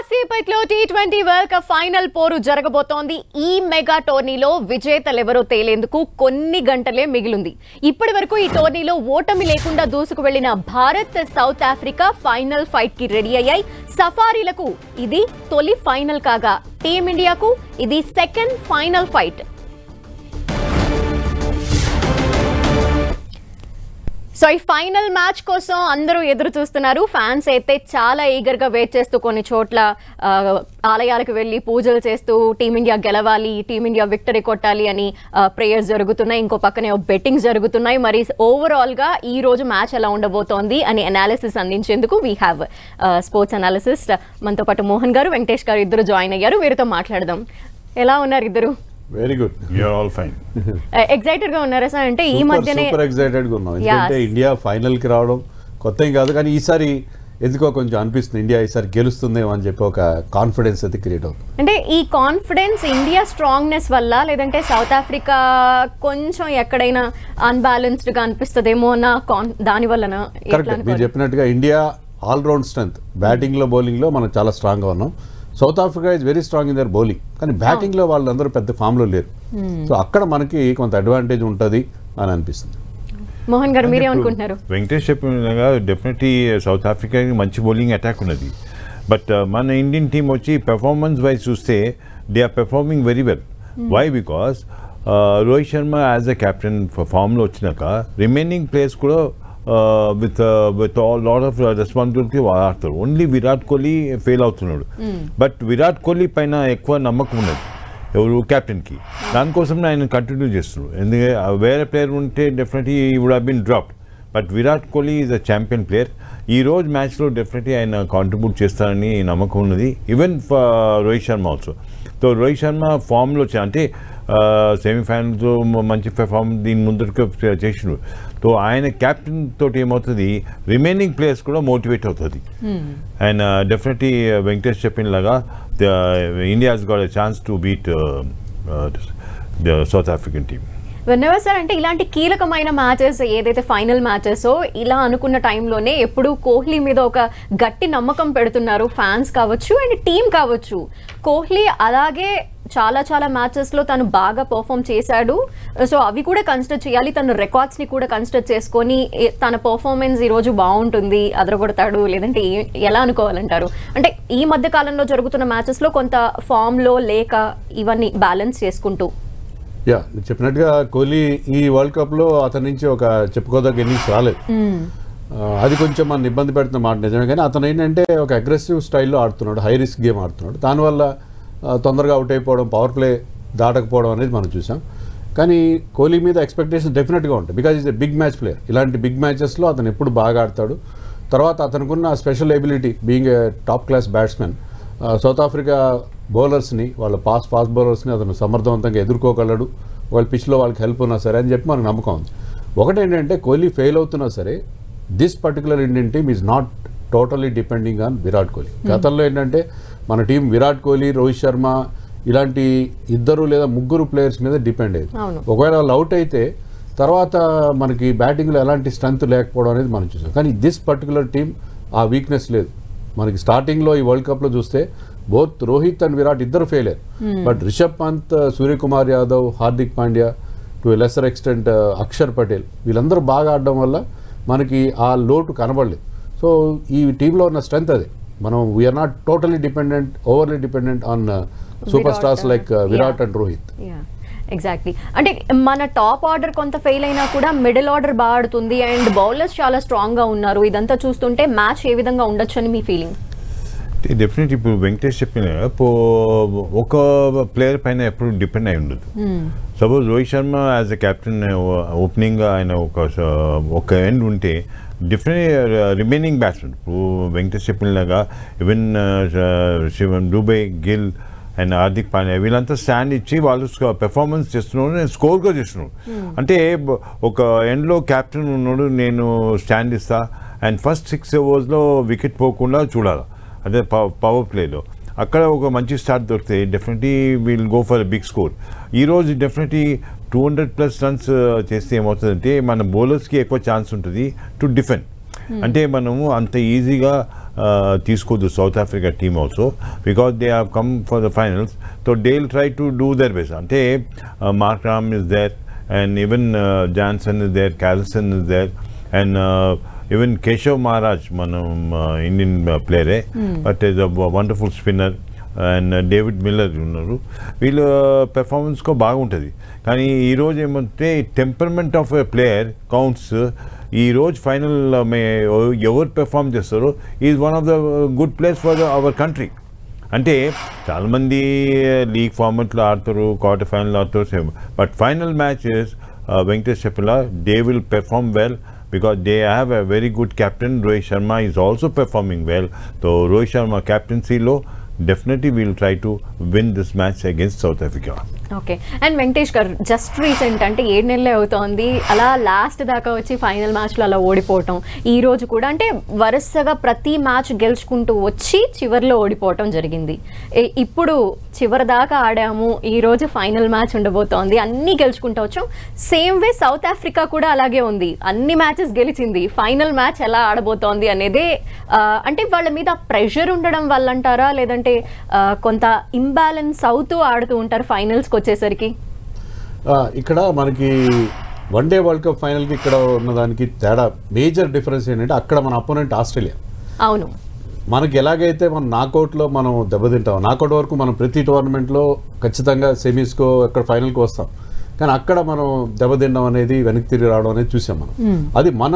కాసేపట్లో T twenty world cup final పోరు జరగబోతోంది ఈ మెగా టోర్నీలో విజేతలెవరో తేలేందుకు కొన్ని గంటలే మిగిలింది ఇప్పటి వరకు ఈ టోర్నీలో ఓటమి లేకుండా దూసుకు వెళ్లిన Bharat South Africa final fight కి రెడీ అయ్యాయి సఫారీలకు ఇది తొలి ఫైనల్ కాగా టీమిండియాకు ఇది సెకండ్ ఫైనల్ ఫైట్ సో ఈ ఫైనల్ మ్యాచ్ కోసం అందరూ ఎదురు చూస్తున్నారు ఫ్యాన్స్ అయితే చాలా ఈగర్ గా వెయిట్ చేస్తూ కొన్ని చోట్ల ఆ, ఆలయాలకు వెళ్ళి పూజలు చేస్తూ టీమిండియా గెలవాలి టీమిండియా విక్టరీ కొట్టాలి అని ప్రేయర్స్ జరుగుతున్నాయి ఇంకో పక్కనే బెట్టింగ్స్ జరుగుతున్నాయి మరి ఓవరాల్ గా ఈ రోజు మ్యాచ్ ఎలా ఉండబోతోంది అని అనాలిసిస్ అందించేందుకు వీ హ్యావ్ స్పోర్ట్స్ అనాలిసిస్ట్ మనతో పాటు మోహన్ గారు వెంకటేష్ గారు ఇద్దరు జాయిన్ అయ్యారు వీరితో మాట్లాడదాం ఎలా ఉన్నారు ఇద్దరు very good you are all fine excited గా ఉన్నారా సార్ అంటే ఈ మధ్యనే సూపర్ ఎక్సైటెడ్ గా ఉన్నాం ఎందుకంటే Yes. ఇండియా ఫైనల్ కి రావడం కొత్త ఏం కాదు కానీ ఈసారి ఎందుకో కొంచెం అనిపిస్తుంది ఇండియా ఈసారి గెలుస్తుందేమో అని చెప్పి ఒక కాన్ఫిడెన్స్ అయితే క్రియేట్ అవుతుంది అంటే ఈ కాన్ఫిడెన్స్ ఇండియా స్ట్రాంగ్నెస్ వల్ల లేదంటే సౌత్ ఆఫ్రికా కొంచెం ఎక్కడైనా అన్బ్యాలెన్స్డ్ గా అనిపిస్తుందేమో అన్న కాన్ దాని వలన కరెక్ట్ మీరు చెప్పినట్టుగా ఇండియా ఆల్రౌండ్ స్ట్రెంత్ బ్యాటింగ్ లో బౌలింగ్ లో మనం చాలా స్ట్రాంగ్ గా ఉన్నాం South Africa is very strong in their bowling కానీ బ్యాటింగ్ లో వాళ్ళందరూ పెద్ద ఫామ్ లో లేరు సో అక్కడ మనకి కొంత అడ్వాంటేజ్ ఉంటుంది అని అనిపిస్తుంది మోహన్ గారు మీరేమనుకుంటున్నారు వెంకటేష్ చెప్పినగా డెఫినెట్లీ సౌత్ ఆఫ్రికాకి మంచి బౌలింగ్ అటాక్ ఉన్నది బట్ మన ఇండియన్ టీం వచ్చి పెర్ఫార్మెన్స్ వైజ్ చూస్తే they are performing very well why because Rohit Sharma as a captain ఫామ్లో వచ్చినాక రిమైనింగ్ ప్లేయర్స్ కూడా with with all lot of responsibility ఆడతారు ఓన్లీ విరాట్ కోహ్లీ ఫెయిల్ అవుతున్నాడు బట్ విరాట్ కోహ్లీ పైన ఎక్కువ నమ్మకం ఉన్నది ఎవరు కెప్టెన్కి దానికోసం ఆయన కంటిన్యూ చేస్తున్నారు ఎందుకంటే ఆ వేరే ప్లేయర్ ఉంటే definitely would have been dropped but Virat Kohli is a champion player ఈ రోజు మ్యాచ్లో డెఫినెట్లీ ఆయన కాంట్రిబ్యూట్ చేస్తారని నమ్మకం ఉన్నది even Rohit Sharma also so Rohit Sharma ఫామ్లో అంటే సెమీఫైనల్తో మంచి పెర్ఫార్మ్ దీని ముందరికి చేసినారు సో ఆయన క్యాప్టెన్ తోటి ఏమవుతుంది రిమైనింగ్ ప్లేయర్స్ కూడా మోటివేట్ అవుతుంది అండ్ డెఫినెట్లీ వెంకటేష్ చెప్పినలాగా India has got a chance to beat the South African team whenever sir అంటే ఇలాంటి కీలకమైన మ్యాచెస్ ఏదైతే ఫైనల్ మ్యాచెస్ ఇలా అనుకున్న టైంలోనే ఎప్పుడు కోహ్లీ మీద ఒక గట్టి నమ్మకం పెడుతున్నారు ఫ్యాన్స్ కావచ్చు అండ్ టీం కావచ్చు కోహ్లీ అలాగే చాలా చాలా మ్యాచెస్లో తను బాగా పర్ఫామ్ చేశాడు సో అవి కూడా కన్సిడర్ చేయాలి తన రికార్డ్స్ని కూడా కన్సిడర్ చేసుకొని ఏ- తన పర్ఫార్మెన్స్ ఈరోజు బాగుంటుంది అదరగొడతాడు లేదంటే ఏ- ఎలా అనుకోవాలంటారు అంటే ఈ మధ్య కాలంలో జరుగుతున్న మ్యాచెస్లో కొంత ఫామ్లో లేక ఇవన్నీ బ్యాలెన్స్ చేసుకుంటూ యా మీరు చెప్పినట్టుగా కోహ్లీ ఈ వరల్డ్ కప్లో అతని నుంచి ఒక చెప్పుకోదగ్గ ఇన్నింగ్స్ రాలేదు ఆ, అది కొంచెం మన ఇబ్బంది పెడుతున్న మాట నిజమే కానీ అతను ఏంటంటే ఒక అగ్రెసివ్ స్టైల్లో ఆడుతున్నాడు హై రిస్క్ గేమ్ ఆడుతున్నాడు దానివల్ల ఆ, తొందరగా అవుట్ అయిపోవడం పవర్ ప్లే దాటకపోవడం అనేది మనం చూసాం కానీ కోహ్లీ మీద ఎక్స్పెక్టేషన్ డెఫినెట్గా ఉంటాయి because is a big match player ఇలాంటి బిగ్ మ్యాచెస్లో అతను ఎప్పుడు బాగా ఆడతాడు తర్వాత అతనుకున్న special ability being a top class batsmen South Africa బౌలర్స్ని వాళ్ళ పాస్ ఫాస్ట్ బౌలర్స్ని అతను సమర్థవంతంగా ఎదుర్కోగలడు వాళ్ళ పిచ్లో వాళ్ళకి హెల్ప్ ఉన్నా సరే అని చెప్పి మనకు నమ్మకం ఉంది ఒకటేంటంటే కోహ్లీ ఫెయిల్ అవుతున్నా సరే this particular Indian team is not totally depending on Virat Kohli గతంలో ఏంటంటే మన టీం విరాట్ కోహ్లీ రోహిత్ శర్మ ఇలాంటి ఇద్దరు లేదా ముగ్గురు ప్లేయర్స్ మీద డిపెండ్ అయ్యేది అవును. ఒకవేళ వాళ్ళు అవుట్ అయితే తర్వాత మనకి బ్యాటింగ్లో ఎలాంటి స్ట్రెంత్ లేకపోవడం అనేది మనం చూసాం కానీ దిస్ పర్టికులర్ టీం ఆ వీక్నెస్ లేదు మనకి స్టార్టింగ్లో ఈ వరల్డ్ కప్లో చూస్తే బోత్ రోహిత్ అండ్ విరాట్ ఇద్దరు ఫెయిల్ అయ్యారు but Rishabh Pant Suryakumar Yadav Hardik Pandya to lesser extent Axar Patel వీళ్ళందరూ బాగా ఆడడం వల్ల మనకి ఆ లోటు కనబడలేదు సో ఈ టీంలో ఉన్న స్ట్రెంత్ అదే మనం we're not totally dependent overly dependent on super Virat, stars like Virat yeah. And Rohit exactly అంటే మన టాప్ ఆర్డర్ కొంత ఫెయిల్ అయినా కూడా మిడిల్ ఆర్డర్ బాగా ఆడుతుంది అండ్ బౌలర్స్ చాలా స్ట్రాంగ్ గా ఉన్నారు ఇదంతా చూస్తుంటే మ్యాచ్ ఏ విధంగా ఉండొచ్చు అని మీ ఫీలింగ్ డెఫినెట్ ఇప్పుడు వెంకటేష్ చెప్పిన పో ఒక ప్లేయర్ పైన ఎప్పుడు డిపెండ్ అయి ఉండదు suppose Rohit Sharma as a captain opening ఆయన ఒక ఒక ఎండ్ ఉంటే డిఫరెంట్ రిమైనింగ్ బ్యాట్స్మెన్ ఇప్పుడు వెంకటేష్ చెప్పినలాగా ఈవెన్ శివన్ దుబే గిల్ అండ్ హార్దిక్ పాండ్యా వీళ్ళంతా స్టాండ్ ఇచ్చి వాళ్ళు పెర్ఫార్మెన్స్ చేస్తున్నారు స్కోర్గా చేస్తున్నారు అంటే బ- ఒక ఎండ్లో కెప్టెన్ ఉన్నాడు నేను స్టాండ్ ఇస్తా అండ్ ఫస్ట్ సిక్స్ ఓవర్స్లో వికెట్ పోకుండా చూడాలి అదే పవర్ ప్లేలో అక్కడ ఒక మంచి స్టార్ట్ దొరికితే definitely will go for big score ఈరోజు definitely two hundred plus runs చేస్తే ఏమవుతుందంటే మన బౌలర్స్కి ఎక్కువ ఛాన్స్ ఉంటుంది టు డిఫెండ్ అంటే మనము అంత ఈజీగా తీసుకోదు South Africa team also because they have come for the finals so they will try to do their best అంటే Markram is there and even Jansen is there Klaasen is there and even Keshav Maharaj మనం Indian ప్లేయరే but is a wonderful spinner and David Miller ఉన్నారు వీళ్ళు performance బాగుంటుంది కానీ ఈరోజు ఏమంటే temperament of a player counts ఈ రోజు ఫైనల్ ఎవరు పెర్ఫామ్ చేస్తారో is one of the good place for our country అంటే చాలామంది లీగ్ ఫార్మెట్లో ఆడతారు క్వార్టర్ ఫైనల్ ఆడతారు same but final matches Venkatesh చెప్పలా they will perform well because they have a very good captain. Rohit Sharma is also performing well. So Rohit Sharma captaincy low. Definitely we'll try to win this match against South Africa. Okay and Venkatesh గారు just recent అంటే ఏడు నెలలే అవుతోంది అలా last దాకా వచ్చి final మ్యాచ్లో అలా ఓడిపోవటం ఈ రోజు కూడా అంటే వరుసగా ప్రతి మ్యాచ్ గెలుచుకుంటూ వచ్చి చివరిలో ఓడిపోవటం జరిగింది ఏ- ఇప్పుడు చివరి దాకా ఆడాము ఈ రోజు ఫైనల్ మ్యాచ్ ఉండబోతోంది అన్నీ గెలుచుకుంటూ వచ్చాం సేమ్ వే సౌత్ ఆఫ్రికా కూడా అలాగే ఉంది అన్ని మ్యాచెస్ గెలిచింది ఫైనల్ మ్యాచ్ ఎలా ఆడబోతోంది అనేదే ఆ, అంటే వాళ్ళ మీద ప్రెషర్ ఉండడం వల్ల అంటారా లేదంటే ఆ, కొంత ఇంబ్యాలెన్స్ అవుతూ ఆడుతూ ఉంటారు ఫైనల్స్కి వచ్చేసరికి ఆ, ఇక్కడ మనకి వన్ డే వరల్డ్ కప్ ఫైనల్కి ఇక్కడ ఉన్నదానికి తేడా మేజర్ డిఫరెన్స్ ఏంటంటే అక్కడ మన అపోనెంట్ ఆస్ట్రేలియా అవును మనకి ఎలాగైతే మనం నాకౌట్లో మనం దెబ్బతింటాం నాకౌట్ వరకు మనం ప్రతి టోర్నమెంట్లో ఖచ్చితంగా సెమీస్కో అక్కడ ఫైనల్కి వస్తాం కానీ అక్కడ మనం దెబ్బతిండం అనేది వెనక్కి తిరిగి రావడం అనేది చూసాం మనం అది మన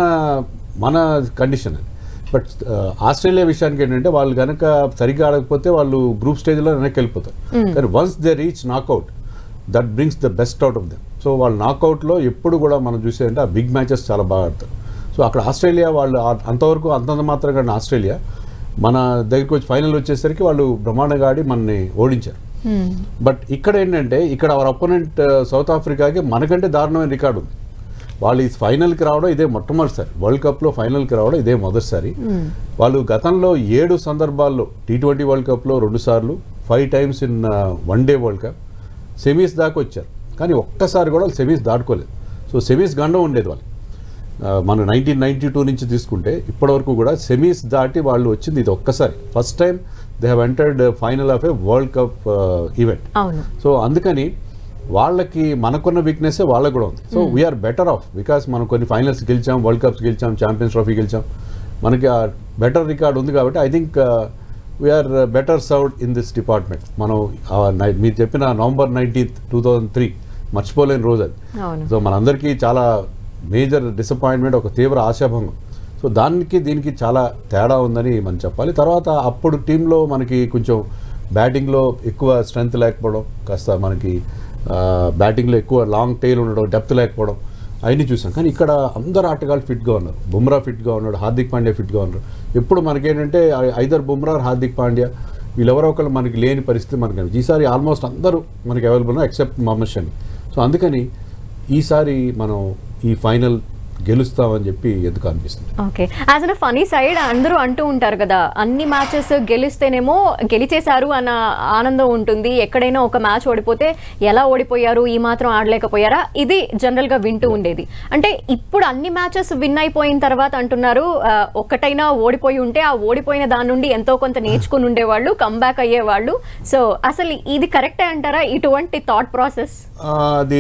మన కండిషన్ అది బట్ ఆస్ట్రేలియా విషయానికి ఏంటంటే వాళ్ళు కనుక సరిగ్గా ఆడకపోతే వాళ్ళు గ్రూప్ స్టేజ్లో వెనక్కి వెళ్ళిపోతారు కానీ once they reach knockout that brings the best out of them so వాళ్ళు నాకౌట్లో ఎప్పుడు కూడా మనం చూసేదంటే ఆ బిగ్ మ్యాచెస్ చాలా బాగా ఆడతారు సో అక్కడ ఆస్ట్రేలియా వాళ్ళు ఆ- అంతవరకు అంతంత మాత్రంగా ఆడిన ఆస్ట్రేలియా మన దగ్గరికి వచ్చి ఫైనల్ వచ్చేసరికి వాళ్ళు బ్రహ్మాండంగా ఆడి మనని ఓడించారు బట్ ఇక్కడ ఏంటంటే ఇక్కడ అవర్ అపోనెంట్ సౌత్ ఆఫ్రికాకి మనకంటే దారుణమైన రికార్డు ఉంది వాళ్ళు ఈ ఫైనల్కి రావడం ఇదే మొట్టమొదటిసారి వరల్డ్ కప్లో ఫైనల్కి రావడం ఇదే మొదటిసారి వాళ్ళు గతంలో ఏడు సందర్భాల్లో టీ ట్వంటీ వరల్డ్ కప్లో రెండు సార్లు five times in one day world cup semis దాకా వచ్చారు కానీ ఒక్కసారి కూడా వాళ్ళు సెమీస్ దాటుకోలేదు సో సెమీస్ గండం ఉండేది వాళ్ళు ఆ, మనం నైన్టీన్ నైన్టీ టూ నుంచి తీసుకుంటే ఇప్పటివరకు కూడా సెమీస్ దాటి వాళ్ళు వచ్చింది ఇది ఒక్కసారి first time they have entered final of a world cup event అవును సో అందుకని వాళ్ళకి మనకున్న వీక్నెస్ వాళ్ళకి కూడా ఉంది so we're better off because మనం కొన్ని ఫైనల్స్ గెలిచాం వరల్డ్ కప్స్ గెలిచాం ఛాంపియన్స్ ట్రోఫీ గెలిచాం మనకి ఆ బెటర్ రికార్డ్ ఉంది కాబట్టి I think we're better served in this department మనం ఆ నై- మీరు చెప్పిన November nineteenth two thousand three మర్చిపోలేని రోజు అది అవును సో మనందరికీ చాలా మేజర్ డిసప్పాయింట్మెంట్ ఒక తీవ్ర ఆశాభంగం సో దానికి దీనికి చాలా తేడా ఉందని మనం చెప్పాలి తర్వాత అప్పుడు టీంలో మనకి కొంచెం బ్యాటింగ్లో ఎక్కువ స్ట్రెంగ్త్ లేకపోవడం కాస్త మనకి బ్యాటింగ్లో ఎక్కువ లాంగ్ టైల్ ఉండడం డెప్త్ లేకపోవడం అవన్నీ చూసాం కానీ ఇక్కడ అందరు ఆటగాళ్ళు ఫిట్గా ఉన్నారు బుమ్రా ఫిట్గా ఉన్నాడు హార్దిక్ పాండ్యా ఫిట్గా ఉన్నారు ఎప్పుడు మనకేంటంటే ఐదర్ బుమ్రా హార్దిక్ పాండ్యా వీళ్ళెవరో ఒకరు మనకి లేని పరిస్థితి మనకి కనిపించింది. ఈసారి ఆల్మోస్ట్ అందరూ మనకి available except Mohammed Shami so అందుకని ఈసారి మనం ఈ ఫైనల్ గెలుస్తామని చెప్పి ఎందుకు అనిపిస్తుంది okay as an funny side అందరూ అంటూ ఉంటారు కదా అన్ని మ్యాచెస్ గెలిస్తేనేమో గెలిచేశారు అన్న ఆనందం ఉంటుంది ఎక్కడైనా ఒక మ్యాచ్ ఓడిపోతే ఎలా ఓడిపోయారు ఈ మాత్రం ఆడలేకపోయారా ఇది జనరల్ గా వింటూ ఉండేది అంటే ఇప్పుడు అన్ని మ్యాచెస్ విన్ అయిపోయిన తర్వాత అంటున్నారు ఆ, ఒక్కటైనా ఓడిపోయి ఉంటే ఆ ఓడిపోయిన దాని నుండి ఎంతో కొంత నేర్చుకుని ఉండేవాళ్ళు కంబ్యాక్ అయ్యేవాళ్ళు సో అసలు ఇది కరెక్టే అంటారా ఇటువంటి థాట్ ప్రాసెస్ ఆ, అది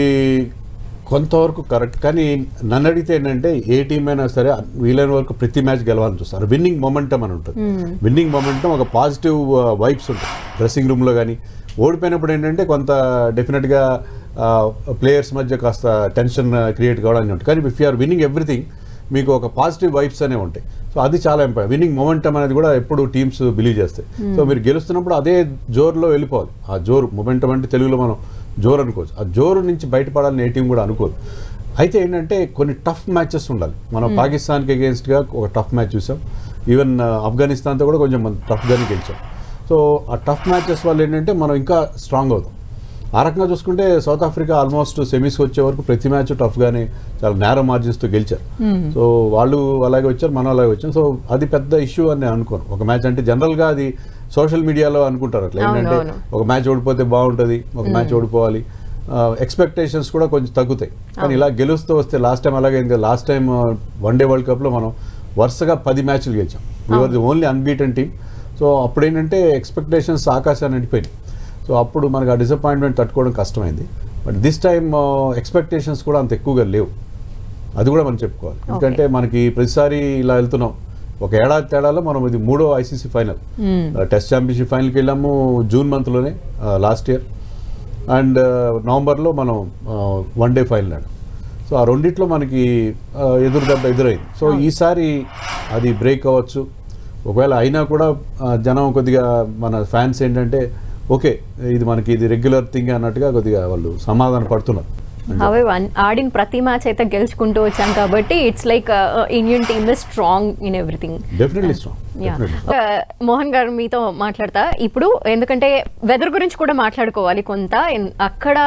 కొంతవరకు కరెక్ట్ కానీ నన్ను అడిగితే ఏంటంటే ఏ టీం అయినా సరే వీలైన వరకు ప్రతి మ్యాచ్ గెలవాలని చూస్తారు విన్నింగ్ మొమెంటం అని ఉంటుంది విన్నింగ్ మొమెంటం ఒక పాజిటివ్ వైబ్స్ ఉంటుంది డ్రెస్సింగ్ రూమ్లో కానీ ఓడిపోయినప్పుడు ఏంటంటే కొంత డెఫినెట్గా ప్లేయర్స్ మధ్య కాస్త టెన్షన్ క్రియేట్ కావడానికి ఉంటుంది కానీ ఇఫ్ ఆర్ విన్నింగ్ ఎవ్రీథింగ్ మీకు ఒక పాజిటివ్ వైబ్స్ అనేవి ఉంటాయి సో అది చాలా ఇంపార్టెంట్ విన్నింగ్ మొమెంటం అనేది కూడా ఎప్పుడు టీమ్స్ బిలీవ్ చేస్తాయి సో మీరు గెలుస్తున్నప్పుడు అదే జోరులో వెళ్ళిపోవాలి ఆ జోరు మొమెంటం అంటే తెలుగులో మనం జోరు అనుకోవచ్చు ఆ జోరు నుంచి బయటపడాలని ఏ టీం కూడా అనుకోదు అయితే ఏంటంటే కొన్ని టఫ్ మ్యాచెస్ ఉండాలి మనం పాకిస్తాన్కి అగేన్స్ట్గా ఒక టఫ్ మ్యాచ్ చూసాం ఈవెన్ ఆఫ్ఘనిస్తాన్తో కూడా కొంచెం మనం టఫ్గానే గెలిచాం సో ఆ టఫ్ మ్యాచెస్ వల్ల ఏంటంటే మనం ఇంకా స్ట్రాంగ్ అవుతాం ఆ రకంగా చూసుకుంటే సౌత్ ఆఫ్రికా ఆల్మోస్ట్ సెమీస్కి వచ్చే వరకు ప్రతి మ్యాచ్ టఫ్గానే చాలా నేరో మార్జిన్స్తో గెలిచారు సో వాళ్ళు అలాగే వచ్చారు మనం అలాగే వచ్చాం సో అది పెద్ద ఇష్యూ అని నేను అనుకోను ఒక మ్యాచ్ అంటే జనరల్గా అది సోషల్ మీడియాలో అనుకుంటారు అట్లా అవును, ఏంటంటే అవును. ఒక మ్యాచ్ ఓడిపోతే బాగుంటుంది ఒక మ్యాచ్ ఓడిపోవాలి ఎక్స్పెక్టేషన్స్ కూడా కొంచెం తగ్గుతాయి కానీ ఇలా గెలుస్తూ వస్తే లాస్ట్ టైం అలాగే ఇంకా last time one day world కప్లో మనం వరుసగా పది మ్యాచ్లు గెలిచాం we are the only unbeaten team so అప్పుడు ఏంటంటే ఎక్స్పెక్టేషన్స్ ఆకాశాన్ని అంటిపోయినాయి సో అప్పుడు మనకు ఆ డిసప్పాయింట్మెంట్ తట్టుకోవడం కష్టమైంది బట్ దిస్ టైమ్ ఎక్స్పెక్టేషన్స్ కూడా అంత ఎక్కువగా లేవు అది కూడా మనం చెప్పుకోవాలి ఎందుకంటే మనకి ప్రతిసారి ఇలా వెళ్తున్నాం ఒక ఏడాది తేడాలో మనం ఇది మూడో ఐసీసీ ఫైనల్ టెస్ట్ ఛాంపియన్షిప్ ఫైనల్కి వెళ్ళాము జూన్ మంత్లోనే లాస్ట్ ఇయర్ అండ్ నవంబర్లో మనం వన్ డే ఫైనల్ ఆడాం సో ఆ రెండిట్లో మనకి ఆ, ఎదురు దెబ్బ ఎదురైంది సో ఈసారి అది బ్రేక్ అవ్వచ్చు ఒకవేళ అయినా కూడా ఆ, జనం కొద్దిగా మన ఫ్యాన్స్ ఏంటంటే ఓకే ఇది మనకి ఇది రెగ్యులర్ థింగ్ అన్నట్టుగా కొద్దిగా వాళ్ళు సమాధాన పడుతున్నారు అవే ఆడిన ప్రతి మ్యాచ్ అయితే గెలుచుకుంటూ వచ్చాం కాబట్టి it's like Indian team is strong in everything definitely strong Yeah. Definitely Uh, Mohan గారు మీతో మాట్లాడతా ఇప్పుడు ఎందుకంటే వెదర్ గురించి కూడా మాట్లాడుకోవాలి కొంత ఎన్- అక్కడ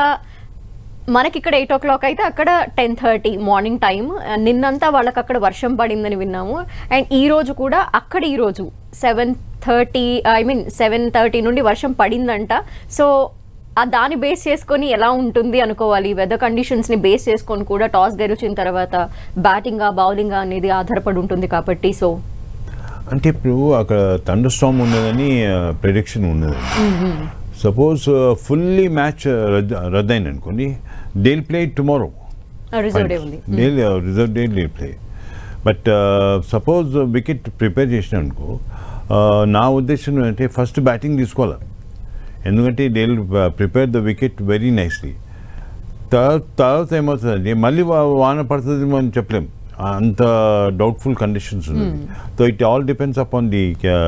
మనకి ఇక్కడ ఎయిట్ ఓ క్లాక్ అయితే అక్కడ టెన్ థర్టీ మార్నింగ్ టైం నిన్నంతా వాళ్ళకి అక్కడ వర్షం పడిందని విన్నాము అండ్ ఈ రోజు కూడా అక్కడ ఈ రోజు seven thirty I mean seven thirty నుండి వర్షం పడిందంట సో ఆ దాన్ని బేస్ చేసుకొని ఎలా ఉంటుంది అనుకోవాలి వెదర్ కండిషన్స్ని బేస్ చేసుకొని కూడా టాస్ గెలిచిన తర్వాత బ్యాటింగా బౌలింగా అనేది ఆధారపడి ఉంటుంది కాబట్టి సో అంటే ఇప్పుడు అక్కడ థండర్ స్టామ్ ఉన్నదని ప్రిడిక్షన్ ఉన్నదని సపోజ్ ఫుల్లీ మ్యాచ్ రద్దు రద్దయింది అనుకోండి they'll play tomorrow reserve day ఉంది daily reserve day daily play but suppose wicket prepare చేసిన అనుకో uh, నా ఉద్దేశం అంటే ఫస్ట్ బ్యాటింగ్ తీసుకోవాలి ఎందుకంటే they prepare the wicket very nicely తర్వాత తర్వాత ఏమవుతుందండి మళ్ళీ వా- వాన పడుతుంది మనం చెప్పలేం అంత డౌట్ఫుల్ కండిషన్స్ ఉన్నాయి so it all depends upon the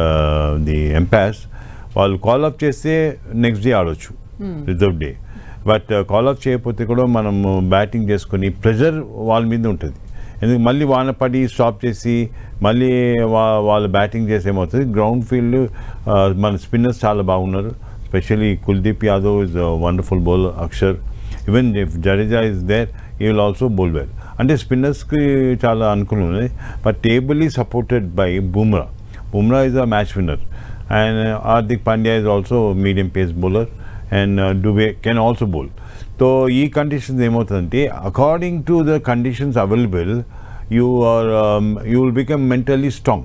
the umpires వాళ్ళు కాల్ అప్ చేస్తే నెక్స్ట్ డే ఆడొచ్చు reserve day but call up చేయకపోతే కూడా మనం బ్యాటింగ్ చేసుకొని ప్రెషర్ వాళ్ళ మీద ఉంటుంది ఎందుకు మళ్ళీ వాన పడి స్టాప్ చేసి మళ్ళీ వా వాళ్ళు బ్యాటింగ్ చేసి ఏమవుతుంది గ్రౌండ్ ఫీల్డ్ మన స్పిన్నర్స్ చాలా బాగున్నారు specially Kuldeep Yadav is wonderful bowler Axar even if Jadeja is there he will also bowl well అంటే స్పిన్నర్స్కి చాలా అనుకూలం ఉంది but ably supported by Bumrah Bumrah is a match winner and Hardik Pandya is also medium pace bowler and Dube can also bowl so ఈ conditions ఏమవుతుందంటే according to the conditions available you are you will become mentally strong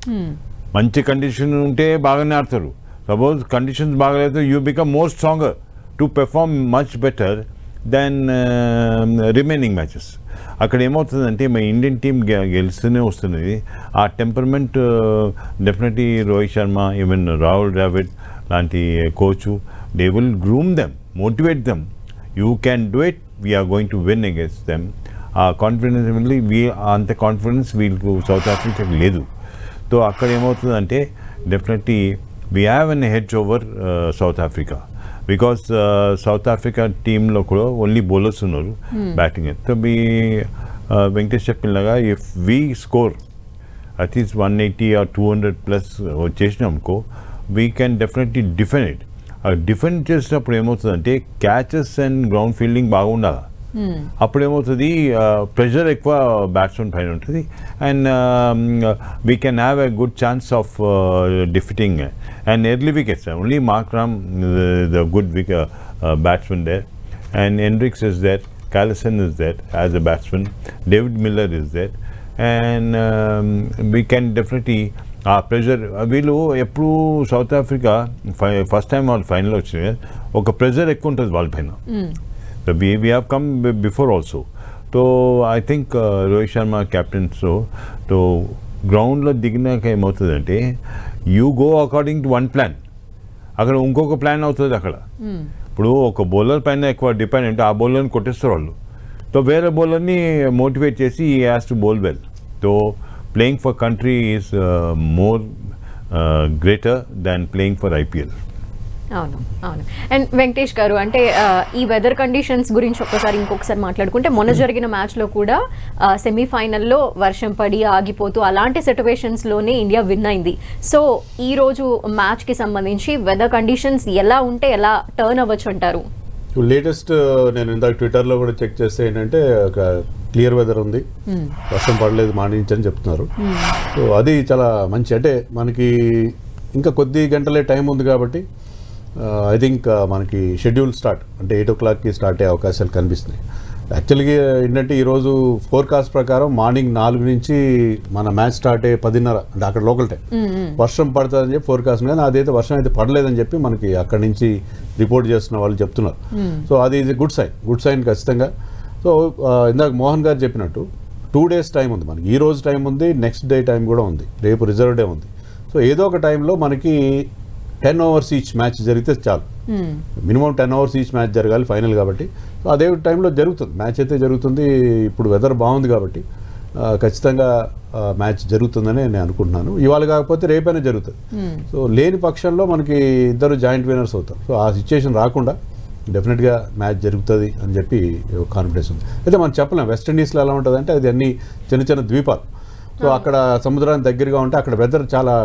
మంచి condition ఉంటే బాగానే ఆడతారు suppose conditions బాగాలేదు you become more stronger to perform much better then remaining matches అక్కడ ఏమవుతుందంటే మా ఇండియన్ టీం గెలుస్తూనే వస్తున్నది ఆ temperament definitely Rohit Sharma even Rahul Dravid లాంటి coach they will groom them motivate them you can do it we are going to win against them ఆ confidence మళ్ళీ we అంత కాన్ఫిడెన్స్ వీళ్ళకు సౌత్ ఆఫ్రికాకి లేదు సో అక్కడ ఏమవుతుందంటే definitely we have an edge over South Africa because south Africa టీంలో కూడా ఓన్లీ బౌలర్స్ ఉన్నారు బ్యాటింగ్ సో మీ వెంకటేష్ చెప్పినలాగా if we score at least one eighty or two hundred plus వచ్చేసినాం అనుకో we can definitely defend it ఆ డిఫెండ్ చేసినప్పుడు ఏమవుతుందంటే క్యాచెస్ అండ్ గ్రౌండ్ ఫీల్డింగ్ బాగుండాలి అప్పుడు ఏమవుతుంది ప్రెషర్ ఎక్కువ బ్యాట్స్మెన్ పైన ఉంటుంది and we can have a good chance of defeating and early wickets only Markram the good quick batsmen there and Hendricks is there Klaasen is there as a batsmen David Miller is there and we can definitely ఆ pressure వీళ్ళు ఎప్పుడు South Africa ఫై first time వాళ్ళు final వచ్చినాయి ఒక pressure ఎక్కువ ఉంటుంది వాళ్ళ పైన we, we have come b- before also. So I think uh, Rohit Sharma captain so to గ్రౌండ్లో దిగినాక ఏమవుతుందంటే you go according to one plan అక్కడ ఇంకొక ప్లాన్ అవుతుంది అక్కడ ఇప్పుడు ఒక బౌలర్ పైన ఎక్కువ డిపెండ్ అంటే ఆ బౌలర్ని కొట్టేస్తారు వాళ్ళు సో వేరే బౌలర్ని మోటివేట్ చేసి he has to bowl well so playing for country is more greater than playing for IPL అవును అవును అండ్ వెంకటేష్ గారు అంటే ఆ, ఈ వెదర్ కండిషన్స్ గురించి ఒక్కసారి ఇంకొకసారి మాట్లాడుకుంటే మొన్న జరిగిన మ్యాచ్లో కూడా సెమీఫైనల్లో వర్షం పడి ఆగిపోతూ అలాంటి సిచ్యువేషన్స్లోనే ఇండియా విన్ అయింది సో ఈ రోజు మ్యాచ్కి సంబంధించి వెదర్ కండిషన్స్ ఎలా ఉంటే ఎలా టర్న్ అవ్వచ్చు అంటారు లేటెస్ట్ నేను ఇందాక ట్విట్టర్లో కూడా చెక్ చేస్తే ఏంటంటే ఒక క్లియర్ వెదర్ ఉంది వర్షం పడలేదు మార్నింగ్ అని చెప్తున్నారు సో అది చాలా మంచి అంటే మనకి ఇంకా కొద్ది గంటలే టైం ఉంది కాబట్టి ఐ థింక్ మనకి షెడ్యూల్ స్టార్ట్ అంటే ఎయిట్ ఓ క్లాక్కి స్టార్ట్ అయ్యే అవకాశాలు కనిపిస్తున్నాయి యాక్చువల్గా ఏంటంటే ఈరోజు ఫోర్కాస్ట్ ప్రకారం మార్నింగ్ నాలుగు నుంచి మన మ్యాచ్ స్టార్ట్ అయ్యే పదిన్నర అంటే అక్కడ లోకల్ టైం వర్షం పడుతుందని చెప్పి ఫోర్కాస్ట్ కానీ అదైతే వర్షం అయితే పడలేదని చెప్పి మనకి అక్కడి నుంచి రిపోర్ట్ చేస్తున్న వాళ్ళు చెప్తున్నారు సో అది ఇది గుడ్ సైన్ గుడ్ సైన్ ఖచ్చితంగా సో ఆ, ఇందాక మోహన్ గారు చెప్పినట్టు టూ డేస్ టైం ఉంది మనకి ఈ రోజు టైం ఉంది నెక్స్ట్ డే టైం కూడా ఉంది రేపు రిజర్వ్ డే ఉంది సో ఏదో ఒక టైంలో మనకి టెన్ ఓవర్స్ ఈచ్ మ్యాచ్ జరిగితే చాలు minimum ten hours each match జరగాలి ఫైనల్ కాబట్టి సో అదే టైంలో జరుగుతుంది మ్యాచ్ అయితే జరుగుతుంది ఇప్పుడు వెదర్ బాగుంది కాబట్టి ఆ, ఖచ్చితంగా మ్యాచ్ జరుగుతుందని నేను అనుకుంటున్నాను ఇవాళ కాకపోతే రేపైనా జరుగుతుంది సో లేని పక్షంలో మనకి ఇద్దరు జాయింట్ విన్నర్స్ అవుతారు సో ఆ సిచ్యుయేషన్ రాకుండా డెఫినెట్గా మ్యాచ్ జరుగుతుంది అని చెప్పి కాన్ఫిడెన్స్ ఉంది అయితే మనం చెప్పలేం వెస్టిండీస్లో ఎలా ఉంటుంది అంటే అది అన్ని చిన్న చిన్న ద్వీపాలు సో అక్కడ సముద్రానికి దగ్గరగా ఉంటే అక్కడ వెదర్ చాలా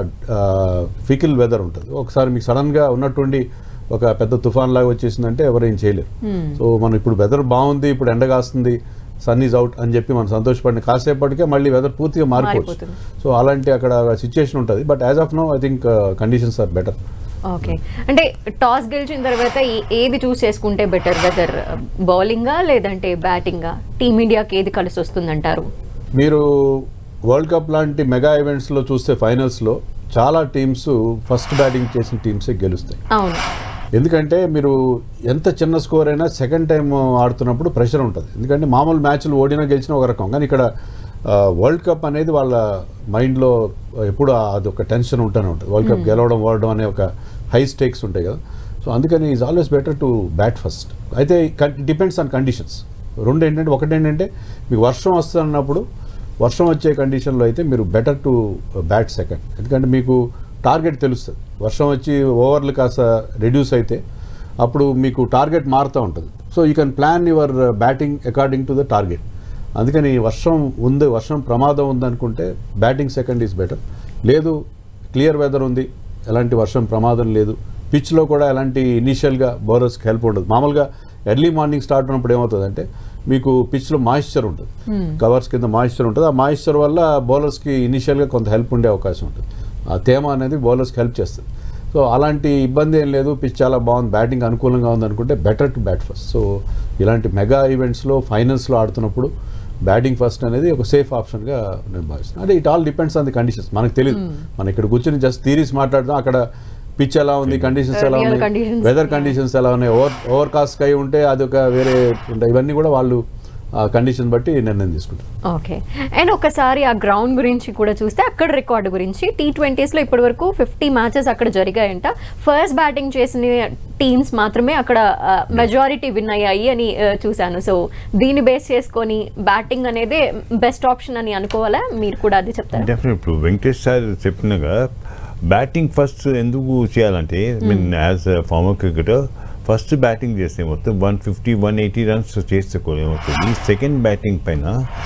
ఫికిల్ వెదర్ ఉంటుంది ఒకసారి మీకు సడన్గా ఉన్నటువంటి ఒక పెద్ద తుఫాన్ లాగా వచ్చేసిందంటే ఎవరేం చేయలేరు సో మనం ఇప్పుడు వెదర్ బాగుంది ఇప్పుడు ఎండ కాస్తుంది సన్ ఈజ్ అవుట్ అని చెప్పి మనం సంతోషపడిన కాసేపటికే మళ్ళీ వెదర్ పూర్తిగా మారిపోవచ్చు మారిపోతుంది. సో అలాంటి అక్కడ సిచ్యుయేషన్ ఉంటుంది but as of no I think conditions are better okay అంటే టాస్ గెలిచిన తర్వాత ఈ- ఏది చూస్ చేసుకుంటే బెటర్ వెదర్ బౌలింగా లేదంటే బ్యాటింగా టీమిండియాకి ఏది కలిసి వస్తుందంటారు మీరు వరల్డ్ కప్ లాంటి మెగా ఈవెంట్స్లో చూస్తే ఫైనల్స్లో చాలా టీమ్స్ ఫస్ట్ బ్యాటింగ్ చేసిన టీమ్సే గెలుస్తాయి అవును ఎందుకంటే మీరు ఎంత చిన్న స్కోర్ అయినా సెకండ్ టైం ఆడుతున్నప్పుడు ప్రెషర్ ఉంటుంది ఎందుకంటే మామూలు మ్యాచ్లు ఓడినా గెలిచినా ఒక రకం కానీ ఇక్కడ వరల్డ్ కప్ అనేది వాళ్ళ మైండ్లో ఎప్పుడు అది ఒక టెన్షన్ ఉంటూనే ఉంటుంది వరల్డ్ కప్ గెలవడం ఓడడం అనే ఒక హై స్టేక్స్ ఉంటాయి కదా సో అందుకని is always better to bat first అయితే డిపెండ్స్ ఆన్ కండిషన్స్ రెండు ఏంటంటే ఒకటి ఏంటంటే మీకు వర్షం వస్తున్నప్పుడు వర్షం వచ్చే కండిషన్లో అయితే మీరు బెటర్ టు బ్యాట్ సెకండ్ ఎందుకంటే మీకు టార్గెట్ తెలుస్తుంది వర్షం వచ్చి ఓవర్లు కాస్త రెడ్యూస్ అయితే అప్పుడు మీకు టార్గెట్ మారుతూ ఉంటుంది so you can plan your batting according to the target అందుకని వర్షం ఉంది వర్షం ప్రమాదం ఉందనుకుంటే బ్యాటింగ్ సెకండ్ ఈజ్ బెటర్ లేదు క్లియర్ వెదర్ ఉంది ఎలాంటి వర్షం ప్రమాదం లేదు పిచ్లో కూడా ఎలాంటి ఇనీషియల్గా బౌలర్స్కి హెల్ప్ ఉండదు మామూలుగా ఎర్లీ మార్నింగ్ స్టార్ట్ ఉన్నప్పుడు ఏమవుతుందంటే మీకు పిచ్లో మాయిశ్చర్ ఉంటుంది కవర్స్ కింద మాయిశ్చర్ ఉంటుంది ఆ మాయిశ్చర్ వల్ల బౌలర్స్కి ఇనీషియల్గా కొంత హెల్ప్ ఉండే అవకాశం ఉంటుంది ఆ తేమ అనేది బౌలర్స్కి హెల్ప్ చేస్తుంది సో అలాంటి ఇబ్బంది ఏం లేదు పిచ్ చాలా బాగుంది బ్యాటింగ్ అనుకూలంగా ఉంది అనుకుంటే better to bat first so ఇలాంటి మెగా ఈవెంట్స్లో ఫైనల్స్లో ఆడుతున్నప్పుడు బ్యాటింగ్ ఫస్ట్ అనేది ఒక సేఫ్ ఆప్షన్గా నేను భావిస్తున్నాను అంటే it all depends on the conditions మనకు తెలియదు మనం ఇక్కడ కూర్చొని జస్ట్ థీరీస్ మాట్లాడదాం అక్కడ పిచ్ ఎలా ఉంది కండిషన్స్ ఎలా Real ఉన్నాయి conditions, వెదర్ కండిషన్స్ ఎలా ఉన్నాయి ఓవర్ ఓవర్ కాస్ట్ స్కై ఉంటే అది ఒక వేరే ఉంటాయి ఇవన్నీ కూడా వాళ్ళు ఆ కండిషన్ బట్టి నిర్ణయం తీసుకుంటారు ఓకే అండ్ ఒకసారి ఆ గ్రౌండ్ గురించి కూడా చూస్తే అక్కడ రికార్డు గురించి టీ ట్వంటీస్లో ఇప్పటి వరకు ఫిఫ్టీ మ్యాచెస్ అక్కడ జరిగాయంట ఫస్ట్ బ్యాటింగ్ చేసిన టీమ్స్ మాత్రమే అక్కడ మెజారిటీ విన్ అయ్యాయి అని ఆ, చూశాను సో దీన్ని బేస్ చేసుకొని బ్యాటింగ్ అనేది బెస్ట్ ఆప్షన్ అని అనుకోవాలా మీరు కూడా అది చెప్తారా డెఫినెట్ ఇప్పుడు వెంకటేష్ సార్ చెప్పినగా బ్యాటింగ్ ఫస్ట్ ఎందుకు చేయాలంటే mean as former cricketer first batting చేస్తే మొత్తం one fifty one eighty runs చేస్తే కూడా ఏమవుతుంది సెకండ్ బ్యాటింగ్ పైన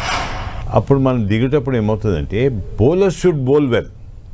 అప్పుడు మనం దిగేటప్పుడు ఏమవుతుందంటే bowler should bowl well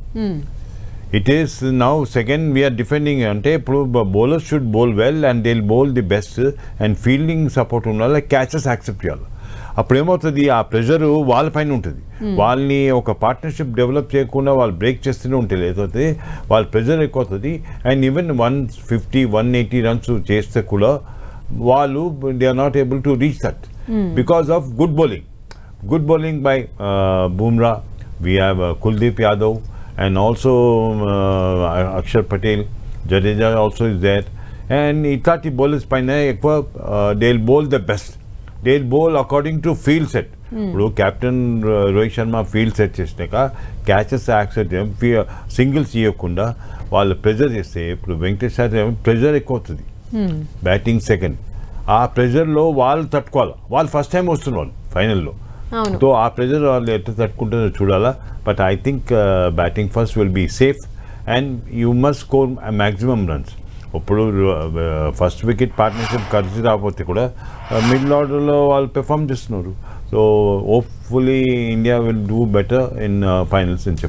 it is now second we are defending అంటే ఇప్పుడు bowler should bowl well and they bowl the best and fielding support ఉండాలి క్యాచెస్ యాక్సెప్ట్ చేయాలి అప్పుడు ఏమవుతుంది ఆ ప్రెషర్ వాళ్ళపైన ఉంటుంది వాళ్ళని ఒక పార్ట్నర్షిప్ డెవలప్ చేయకుండా వాళ్ళు బ్రేక్ చేస్తూనే ఉంటే లేకపోతే వాళ్ళ ప్రెషర్ ఎక్కువ అవుతుంది and even one fifty one eighty runs చేస్తే కూడా వాళ్ళు they are not able to reach that because of good bowling good bowling by uh, Bumrah. We have uh, Kuldeep Yadav and also uh, Akshar Patel. Jadeja also is there. And ఇట్లాంటి bowlers పైన ఎక్కువ they bowl the best they bowl according to field set ఇప్పుడు captain Rohit Sharma field set చేసినాక catches accept singles ఇవ్వకుండా వాళ్ళు pressure చేస్తే ఇప్పుడు Venkatesh sir pressure ఎక్కువ అవుతుంది బ్యాటింగ్ సెకండ్ ఆ ప్రెజర్లో వాళ్ళు తట్టుకోవాలి వాళ్ళు ఫస్ట్ టైం వస్తున్నారు ఫైనల్లో అవును. సో ఆ ప్రెజర్ వాళ్ళు ఎట్లా తట్టుకుంటారో చూడాలా but I think batting first will be safe and you must score maximum runs ఇప్పుడు ఫస్ట్ వికెట్ పార్ట్నర్షిప్ కలిసి రాకపోతే కూడా మిడిల్ ఆర్డర్లో వాళ్ళు పెర్ఫామ్ చేస్తున్నారు so hopefully India will do better in finals అని చెప్పొచ్చు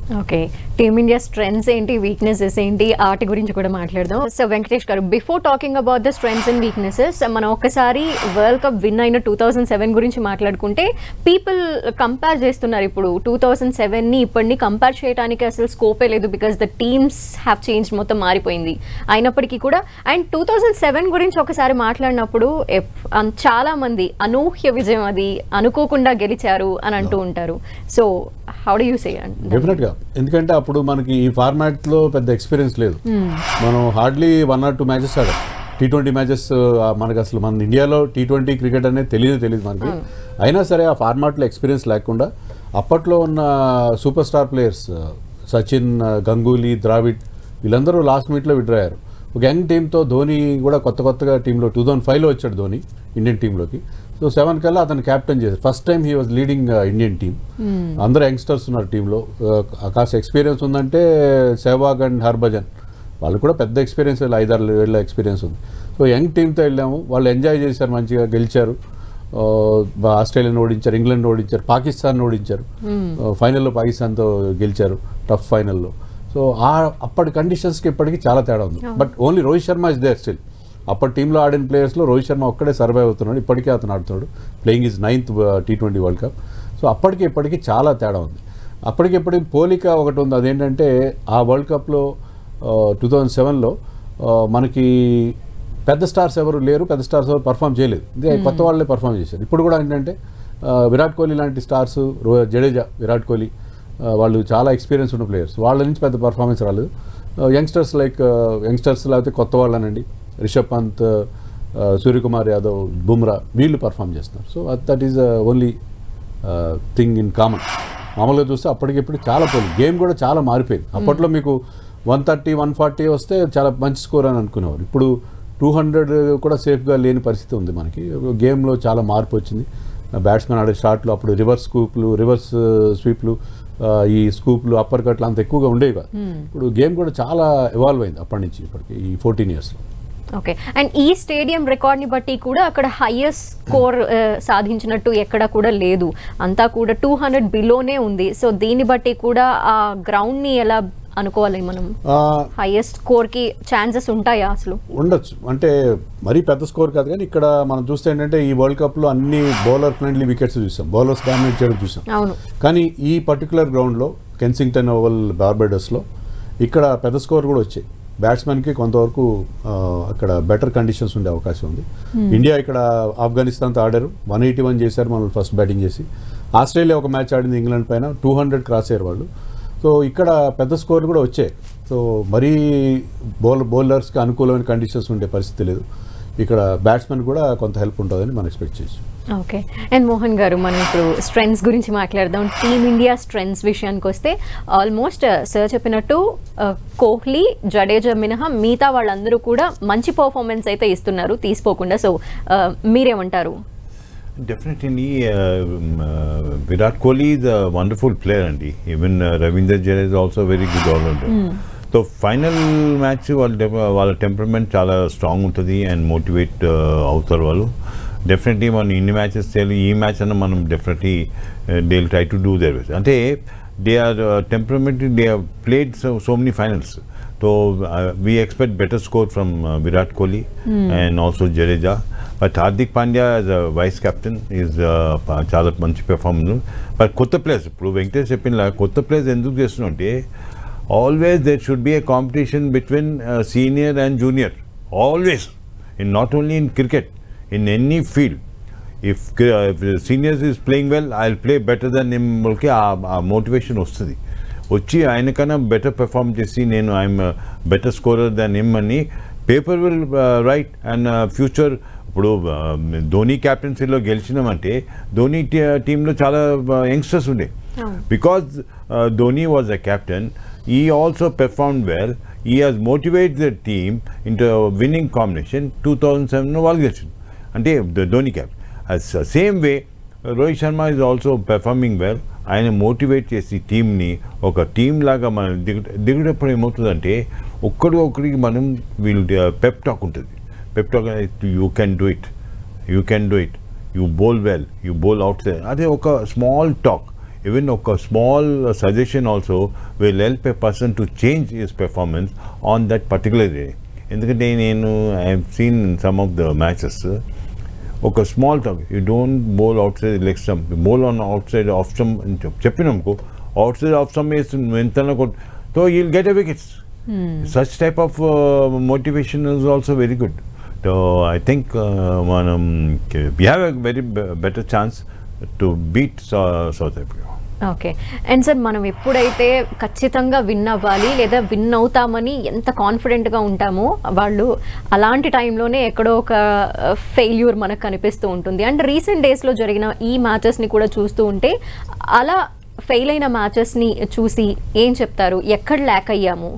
ఓకే టీమిండియా స్ట్రెంగ్స్ ఏంటి వీక్నెసెస్ ఏంటి వాటి గురించి కూడా మాట్లాడదాం సో వెంకటేష్ గారు before talking about the strengths and weaknesses మనం ఒక్కసారి వరల్డ్ కప్ విన్ అయిన టూ థౌసండ్ సెవెన్ గురించి మాట్లాడుకుంటే పీపుల్ కంపేర్ చేస్తున్నారు ఇప్పుడు టూ థౌసండ్ సెవెన్ని ఇప్పటిని కంపేర్ చేయడానికి అసలు స్కోపే లేదు because the teams have change మొత్తం మారిపోయింది అయినప్పటికీ కూడా అండ్ టూ థౌసండ్ సెవెన్ గురించి ఒకసారి మాట్లాడినప్పుడు ఎప్- అన్- చాలా మంది అనూహ్య విజయం అది అనుకోకుండా గెలిచారు అని అంటూ ఉంటారు so how do you say definite గా ఎందుకంటే అప్పుడు మనకి ఈ ఫార్మాట్ లో పెద్ద ఎక్స్పీరియన్స్ లేదు మనం hardly one or two matches ఆడాం టీ ట్వంటీ మ్యాచెస్ మనకి అసలు మన ఇండియాలో టీ ట్వంటీ క్రికెట్ అనేది తెలియదు తెలియదు మనకి అయినా సరే ఆ ఫార్మాట్లో ఎక్స్పీరియన్స్ లేకుండా అప్పట్లో ఉన్న super star players Sachin Ganguly Dravid వీళ్ళందరూ లాస్ట్ మీట్లో విడ్రా అయ్యారు ఒక యంగ్ టీంతో ధోని కూడా కొత్త కొత్తగా టీంలో టూ థౌసండ్ ఫైవ్లో వచ్చాడు ధోని ఇండియన్ టీంలోకి సో సెవెన్ కల్లా అతను క్యాప్టెన్ చేశారు first time he was leading Indian team అందరూ యంగ్స్టర్స్ ఉన్నారు టీంలో కాస్త ఎక్స్పీరియన్స్ ఉందంటే సెహ్వాగ్ అండ్ హర్భజన్ వాళ్ళు కూడా పెద్ద ఎక్స్పీరియన్స్ ఐదారు ఏళ్ళ ఎక్స్పీరియన్స్ ఉంది సో యంగ్ టీంతో వెళ్ళాము వాళ్ళు ఎంజాయ్ చేశారు మంచిగా గెలిచారు ఆ, బా- ఆస్ట్రేలియాని ఓడించారు ఇంగ్లాండ్ ఓడించారు పాకిస్తాన్ ఓడించారు ఆ, ఫైనల్లో పాకిస్తాన్తో గెలిచారు టఫ్ ఫైనల్లో సో ఆ అప్పటి కండిషన్స్కి ఇప్పటికి చాలా తేడా ఉంది but only Rohit Sharma is there still అప్పటి టీంలో ఆడిన ప్లేయర్స్లో రోహిత్ శర్మ ఒక్కడే సర్వైవ్ అవుతున్నాడు ఇప్పటికే అతను ఆడుతున్నాడు playing is ninth T twenty world cup so అప్పటికి ఇప్పటికి చాలా తేడా ఉంది అప్పటికి ఇప్పటికి పోలిక ఒకటి ఉంది అదేంటంటే ఆ వరల్డ్ కప్లో టూ థౌజండ్ సెవెన్లో మనకి పెద్ద స్టార్స్ ఎవరు లేరు పెద్ద స్టార్స్ ఎవరు పర్ఫామ్ చేయలేదు ఇదే కొత్త వాళ్ళే పర్ఫామ్ చేశారు ఇప్పుడు కూడా ఏంటంటే ఆ, విరాట్ కోహ్లీ లాంటి స్టార్స్ రో- జడేజా విరాట్ కోహ్లీ ఆ, వాళ్ళు చాలా ఎక్స్పీరియన్స్ ఉన్న ప్లేయర్స్ వాళ్ళ నుంచి పెద్ద పర్ఫార్మెన్స్ రాలేదు యంగ్స్టర్స్ లైక్ యంగ్స్టర్స్ లేకపోతే కొత్త వాళ్ళనండి రిషబ్ పంత్ ఆ, సూర్యకుమార్ యాదవ్ బుమ్రా వీళ్ళు పర్ఫామ్ చేస్తున్నారు so that is only thing in common మామూలుగా చూస్తే అప్పటికిప్పుడు చాలా పోలి గేమ్ కూడా చాలా మారిపోయింది అప్పట్లో మీకు వన్ థర్టీ వన్ ఫార్టీ వస్తే చాలా మంచి స్కోర్ అని అనుకునేవారు ఇప్పుడు టూ హండ్రెడ్ కూడా సేఫ్గా లేని పరిస్థితి ఉంది మనకి గేమ్లో చాలా మార్పు వచ్చింది బ్యాట్స్మెన్ ఆడే షాట్లు అప్పుడు రివర్స్ స్కూప్లు రివర్స్ స్వీప్లు ఆ, ఈ స్కూప్లు అప్పర్ కట్లు అంత ఎక్కువగా ఉండేవి కాదు ఇప్పుడు గేమ్ కూడా చాలా ఎవాల్వ్ అయింది అప్పటి నుంచి ఇప్పటికి ఈ ఫోర్టీన్ ఇయర్స్లో ఓకే అండ్ ఈ స్టేడియం రికార్డ్ని బట్టి కూడా అక్కడ హైయెస్ట్ స్కోర్ సాధించినట్టు ఎక్కడ కూడా లేదు అంతా కూడా టూ హండ్రెడ్ బిలోనే ఉంది సో దీన్ని బట్టి కూడా ఆ గ్రౌండ్ని ఎలా అనుకోవాలి మనం హైయెస్ట్ స్కోర్కి ఛాన్సెస్ ఉంటాయా అసలు ఉండొచ్చు అంటే మరీ పెద్ద స్కోర్ కాదు కానీ ఇక్కడ మనం చూస్తే ఏంటంటే ఈ వరల్డ్ కప్లో అన్ని బౌలర్ ఫ్రెండ్లీ వికెట్స్ చూసాం బౌలర్స్ డామినేట్ చేయడం చూసాం అవును కానీ ఈ పర్టికులర్ గ్రౌండ్లో కెన్సింగ్టన్ ఓవల్ బార్బెడస్లో ఇక్కడ పెద్ద స్కోర్ కూడా వచ్చాయి బ్యాట్స్మెన్కి కొంతవరకు ఆ, అక్కడ బెటర్ కండిషన్స్ ఉండే అవకాశం ఉంది ఇండియా ఇక్కడ ఆఫ్ఘనిస్తాన్తో ఆడారు వన్ ఎయిటీ వన్ చేశారు మనం ఫస్ట్ బ్యాటింగ్ చేసి ఆస్ట్రేలియా ఒక మ్యాచ్ ఆడింది ఇంగ్లాండ్ పైన టూ హండ్రెడ్ క్రాస్ అయ్యారు వాళ్ళు సో ఇక్కడ పెద్ద స్కోర్లు కూడా వచ్చాయి సో మరీ బౌల్ బౌలర్స్కి అనుకూలమైన కండిషన్స్ ఉండే పరిస్థితి లేదు ఇక్కడ బ్యాట్స్మెన్ కూడా కొంత హెల్ప్ ఉంటుందని మనం ఎక్స్పెక్ట్ చేయొచ్చు ఓకే అండ్ మోహన్ గారు మనం ఇప్పుడు స్ట్రెంగ్స్ గురించి మాట్లాడదాం టీమిండియా స్ట్రెంగ్స్ విషయానికి వస్తే ఆల్మోస్ట్ సార్ చెప్పినట్టు uh, కోహ్లీ జడేజా మినహా మిగతా వాళ్ళందరూ కూడా మంచి పర్ఫార్మెన్స్ అయితే ఇస్తున్నారు తీసుకోకుండా సో మీరేమంటారు Definitely, uh, um, uh, Virat Kohli is a wonderful player, and even uh, Ravindra Jadeja is also a very good all-rounder. So final match వాళ్ళ డెవ- వాళ్ళ టెంపర్మెంట్ చాలా స్ట్రాంగ్ ఉంటుంది అండ్ మోటివేట్ అవుతారు వాళ్ళు డెఫినెట్లీ మనం ఇన్ని మ్యాచెస్ చేయాలి ఈ మ్యాచ్ అన్న మనం definitely they try to do their best అంటే they are temperament they are played so so many finals so we expect better score from Virat Kohli and also Jadeja but Hardik Pandya as vice captain is చాలా మంచి performance but కొత్త players ఇప్పుడు వెంకటేష్ చెప్పిన కొత్త players ఎందుకు చేస్తున్నాం అంటే always there should be a competition between uh, senior and junior always in not only in cricket in any field if, uh, if the seniors is playing well i'll play better than him okay ఆ motivation వస్తుంది వచ్చి ఆయనకన్నా better perform చేసి నేను I'm better scorer than him అని paper will write and future ఇప్పుడు ధోని క్యాప్టెన్సీలో గెలిచినామంటే ధోని టీంలో చాలా యంగ్స్టర్స్ ఉండే because uh, Dhoni was a captain, he also performed well. He has motivated the team into a winning combination. 2007 వాళ్ళు గెలిచింది అంటే Dhoni cap same way Rohit Sharma is also performing well ఆయన motivate చేసి టీంని ఒక టీం లాగా మనం దిగు దిగుటప్పుడు ఏమవుతుందంటే ఒక్కడు ఒకరికి మనం వీళ్ళు పెప్ టాక్ ఉంటుంది pep talk you can do it you can do it you bowl well you bowl out అదే ఒక small talk even a small uh, suggestion also will help a person to change his performance on that particular day. ఎందుకంటే నేను I have seen some of the matches ఒక small talk you don't bowl outside leg stump bowl on outside off stump అని చెప్ చెప్పినామనుకో outside off stump వేసి ఎంత so you'll get a wickets such type of motivation is also very good so I think మనం we have a very better chance to beat South Africa okay and sir మనం ఎప్పుడైతే ఖచ్చితంగా win అవ్వాలి లేదా win అవుతామని ఎంత కాన్ఫిడెంట్గా ఉంటామో వాళ్ళు అలాంటి టైంలోనే ఎక్కడో ఒక ఫెయిల్యూర్ మనకు కనిపిస్తూ ఉంటుంది అండ్ రీసెంట్ డేస్లో జరిగిన ఈ మ్యాచెస్ని కూడా చూస్తూ ఉంటే అలా ఫెయిల్ అయిన మ్యాచెస్ని చూసి ఏం చెప్తారు ఎక్కడ ల్యాక్ అయ్యాము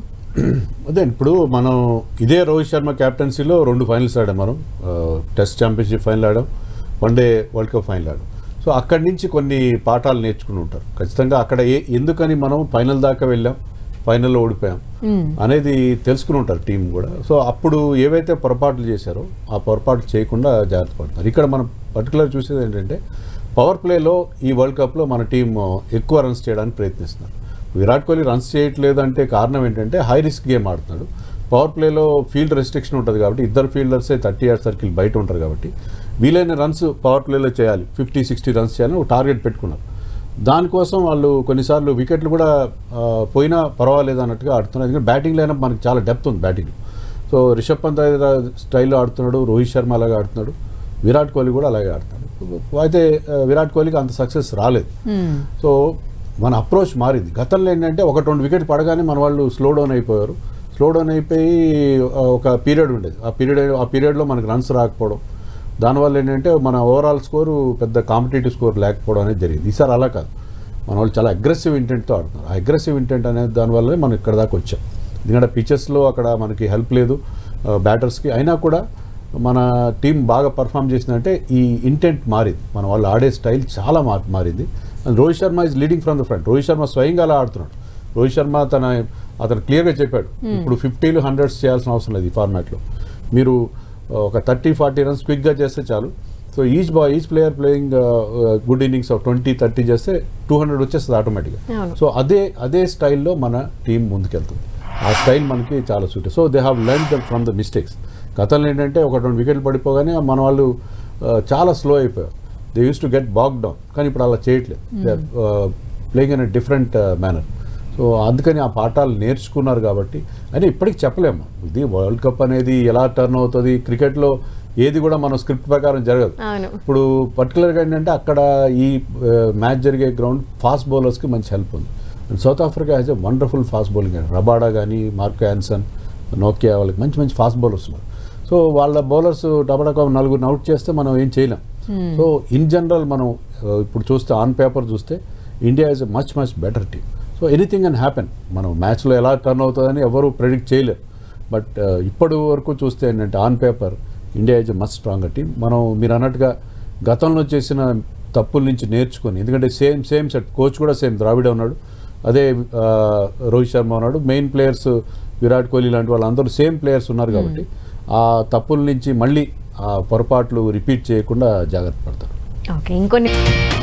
అదే ఇప్పుడు మనం ఇదే రోహిత్ శర్మ క్యాప్టెన్సీలో రెండు ఫైనల్స్ ఆడాం మనం ఆ, టెస్ట్ ఛాంపియన్షిప్ ఫైనల్ ఆడాం one day world cup final ఆడాం సో అక్కడి నుంచి కొన్ని పాఠాలు నేర్చుకుని ఉంటారు ఖచ్చితంగా అక్కడ ఏ ఎందుకని మనం ఫైనల్ దాకా వెళ్ళాం ఫైనల్లో ఓడిపోయాం అనేది తెలుసుకుని ఉంటారు టీం కూడా సో అప్పుడు ఏవైతే పొరపాట్లు చేశారో ఆ పొరపాట్లు చేయకుండా జాగ్రత్త పడతారు ఇక్కడ మనం పర్టికులర్ చూసేది ఏంటంటే పవర్ ప్లేలో ఈ వరల్డ్ కప్లో మన టీం ఎక్కువ రన్స్ చేయడానికి ప్రయత్నిస్తున్నారు విరాట్ కోహ్లీ రన్స్ చేయట్లేదు అంటే కారణం ఏంటంటే హై రిస్క్ గేమ్ ఆడుతున్నాడు పవర్ ప్లేలో ఫీల్డ్ రెస్ట్రిక్షన్ ఉంటుంది కాబట్టి ఇద్దరు ఫీల్డర్సే థర్టీ యార్డ్ సర్కిల్ బయట ఉంటారు కాబట్టి వీలైన రన్స్ పవర్ ప్లేలో చేయాలి ఫిఫ్టీ సిక్స్టీ రన్స్ చేయాలని ఒక టార్గెట్ పెట్టుకున్నారు దానికోసం వాళ్ళు కొన్నిసార్లు వికెట్లు కూడా ఆ, పోయినా పర్వాలేదు అన్నట్టుగా ఆడుతున్నారు ఎందుకంటే బ్యాటింగ్ లైనప్ మనకి చాలా డెప్త్ ఉంది బ్యాటింగ్ సో రిషబ్ పంత్ అయితే స్టైల్లో ఆడుతున్నాడు రోహిత్ శర్మ అలాగే ఆడుతున్నాడు విరాట్ కోహ్లీ కూడా అలాగే ఆడుతున్నాడు అయితే ఆ, విరాట్ కోహ్లీకి అంత సక్సెస్ రాలేదు సో మన అప్రోచ్ మారింది గతంలో ఏంటంటే ఒక రెండు వికెట్ పడగానే మన వాళ్ళు స్లో డౌన్ అయిపోయారు స్లో డౌన్ అయిపోయి ఆ, ఒక పీరియడ్ ఉండేది ఆ పీరియడ్ ఆ పీరియడ్లో మనకు రన్స్ రాకపోవడం దానివల్ల ఏంటంటే మన ఓవరాల్ స్కోరు పెద్ద కాంపిటేటివ్ స్కోర్ లేకపోవడం అనేది జరిగింది ఈసారి అలా కాదు మన వాళ్ళు చాలా అగ్రెసివ్ ఇంటెంట్తో ఆడుతున్నారు ఆ అగ్రెసివ్ ఇంటెంట్ అనేది దానివల్లనే మనం ఇక్కడ దాకా వచ్చాం ఎందుకంటే పిచెస్లో అక్కడ మనకి హెల్ప్ లేదు బ్యాటర్స్కి అయినా కూడా మన టీం బాగా పర్ఫామ్ చేసిందంటే ఈ ఇంటెంట్ మారింది మన వాళ్ళు ఆడే స్టైల్ చాలా మార్ మారింది and Rohit Sharma is leading from the front Rohit Sharma స్వయంగా అలా ఆడుతున్నాడు రోహిత్ శర్మ తన అతను క్లియర్గా చెప్పాడు ఇప్పుడు ఫిఫ్టీలు హండ్రెడ్స్ చేయాల్సిన అవసరం లేదు ఈ ఫార్మాట్లో మీరు ఒక థర్టీ ఫార్టీ రన్స్ క్విక్గా చేస్తే చాలు సో ఈచ్ బా each player playing good innings of twenty thirty చేస్తే టూ హండ్రెడ్ వచ్చేస్తుంది ఆటోమేటిక్గా అవును. సో అదే అదే స్టైల్లో మన టీం ముందుకెళ్తుంది ఆ స్టైల్ మనకి చాలా suit so they have learn them from the mistakes గతంలో ఏంటంటే ఒక రెండు వికెట్లు పడిపోగానే మన వాళ్ళు ఆ, చాలా స్లో అయిపోయారు they use to get back down కానీ ఇప్పుడు అలా చేయట్లేదు they playing in different manner so అందుకని ఆ పాఠాలు నేర్చుకున్నారు కాబట్టి అయినా ఇప్పటికి చెప్పలేము ఇది వరల్డ్ కప్ అనేది ఎలా టర్న్ అవుతుంది క్రికెట్లో ఏది కూడా మన స్క్రిప్ట్ ప్రకారం జరగదు అవును ఇప్పుడు పర్టికులర్గా ఏంటంటే అక్కడ ఈ మ్యాచ్ జరిగే గ్రౌండ్ ఫాస్ట్ బౌలర్స్కి మంచి హెల్ప్ ఉంది South Africa has a wonderful fast bowling అండి రబాడా కానీ మార్కో యాన్సన్ నోకియా వాళ్ళకి మంచి మంచి ఫాస్ట్ బౌలర్స్ ఉన్నారు సో వాళ్ళ బౌలర్స్ టబడక నలుగురిని అవుట్ చేస్తే మనం ఏం చేయలేం సో ఇన్ జనరల్ మనం ఆ, ఇప్పుడు చూస్తే ఆన్ పేపర్ చూస్తే India is a much much better team so anything and happen మనం మ్యాచ్లో ఎలా టర్న్ అవుతుందని ఎవరు ప్రెడిక్ట్ చేయలేరు బట్ ఇప్పటి వరకు చూస్తే ఏంటంటే on paper India is a much stronger team మనం మీరు అన్నట్టుగా గతంలో చేసిన తప్పుల నుంచి నేర్చుకొని ఎందుకంటే సేమ్ సేమ్ సెట్ కోచ్ కూడా సేమ్ ద్రావిడ ఉన్నాడు అదే ఆ, రోహిత్ శర్మ ఉన్నాడు మెయిన్ ప్లేయర్స్ విరాట్ కోహ్లీ లాంటి వాళ్ళందరూ సేమ్ ప్లేయర్స్ ఉన్నారు కాబట్టి ఆ తప్పుల నుంచి మళ్ళీ ఆ పొరపాట్లు రిపీట్ చేయకుండా జాగ్రత్త పడతారు ఓకే ఇంకొన్ని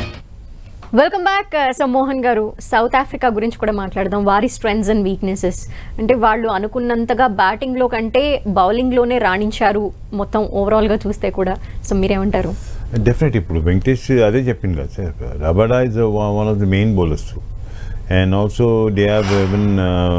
వెల్కమ్ బ్యాక్ సో మోహన్ గారు సౌత్ ఆఫ్రికా గురించి కూడా మాట్లాడదాం వారి స్ట్రెంగ్స్ అండ్ వీక్నెసెస్ అంటే వాళ్ళు అనుకున్నంతగా బ్యాటింగ్లో కంటే బౌలింగ్లోనే రాణించారు మొత్తం ఓవరాల్గా చూస్తే కూడా సో మీరేమంటారు డెఫినెట్ ఇప్పుడు వెంకటేష్ అదే చెప్పింది కదా sir Rabada is one of the main bowlers and also they have even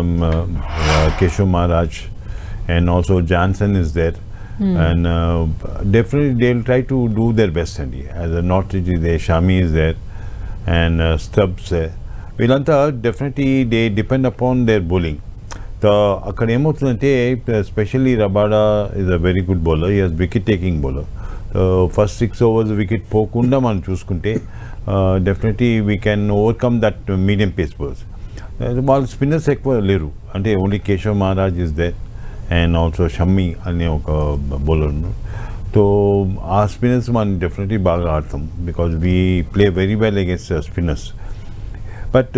Keshav Maharaj and also Jansen is there and definitely they will try to do their best అండి as a Nortje Shamsi is there and Stubbs వీళ్ళంతా definitely they depend upon their bowling so అక్కడ ఏమవుతుందంటే specially Rabada is a very good bowler is wicket taking bowler first six overs wicket పోకుండా మనం చూసుకుంటే definitely we can overcome that medium pace bowlers వాళ్ళు spinners ఎక్కువ లేరు అంటే only Keshav Maharaj is there and also Shamsi అనే ఒక బౌలర్ సో ఆ స్పిన్నర్స్ మనం డెఫినెట్లీ బాగా ఆడతాం because we play very well against spinners but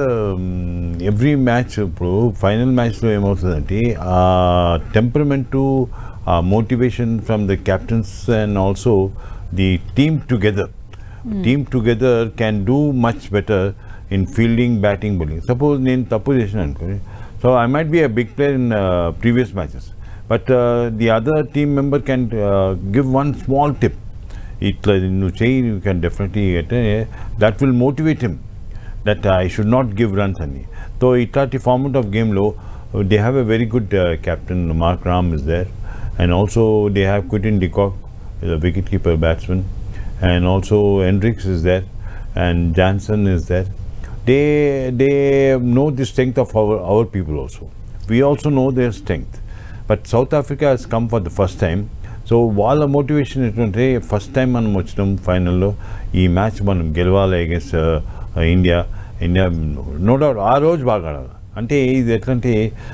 every match ఇప్పుడు ఫైనల్ మ్యాచ్లో ఏమవుతుందంటే ఆ టెంపర్మెంటు ఆ motivation from the captains and also the team together team together can do much better in fielding, batting, bowling. Suppose నేను తప్పు చేసిన అనుకోండి so I might be a big player in previous matches but the other team member can give one small tip ఇట్లా నువ్వు చేయి you can definitely అంటే that will motivate him that I should not give runs అని so ఇట్లాంటి format of గేమ్లో they have a very good captain Markram is there and also they have Quinton de Kock the wicket keeper batsman, and also Hendricks is there, and Jansen is there. They they know the strength of our, our people also. We also know their strength. But South Africa has come for the first time. So వాళ్ళ motivation ఏంటంటే first time మనం వచ్చినాం ఫైనల్లో ఈ match మనం గెలవాలి against India India no doubt ఆ రోజు బాగా ఆడాలి అంటే ఇది ఎట్లంటే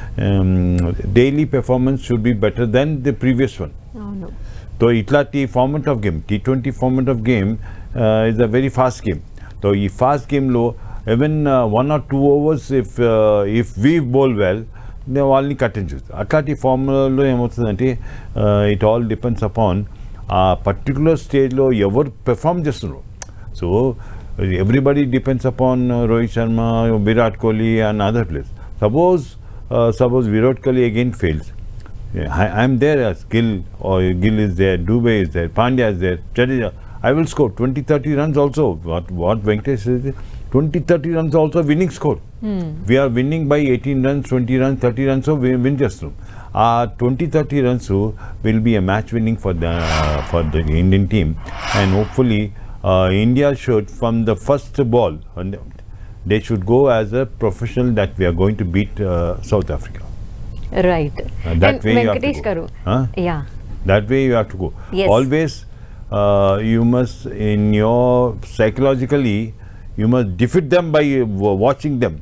daily performance should be better then the previous one అవును సో ఇట్లాంటి format of game T twenty format of game is a very fast game so ఈ ఫాస్ట్ గేమ్లో even one or two overs if if we bowl well వాళ్ళని కట్టించవచ్చు అట్లాంటి ఫార్ములాలో ఏమవుతుందంటే it all depends upon ఆ particular స్టేజ్లో ఎవరు పెర్ఫామ్ చేస్తున్నారు so everybody depends upon Rohit Sharma Virat Kohli and other players suppose suppose Virat Kohli again fails I, I'm there as Gill or Gill is there, Dubey is there, Pandya is there, Jadeja. I will score 20, 30 runs also. What what Venkatesh says, 20, 30 runs also winning score. We are winning by 18 runs, 20 runs, 30 runs, so we win just now. Uh, 20, 30 runs so will be a match winning for the for the Indian team, and hopefully uh, India should from the first ball, and they should go as a professional that we are going to beat uh, South Africa. Right Uh, that way you have to Venkatesh go. Garu Huh? Yeah that way you have to go Yes. always uh, you must in your psychologically you must defeat them by uh, watching them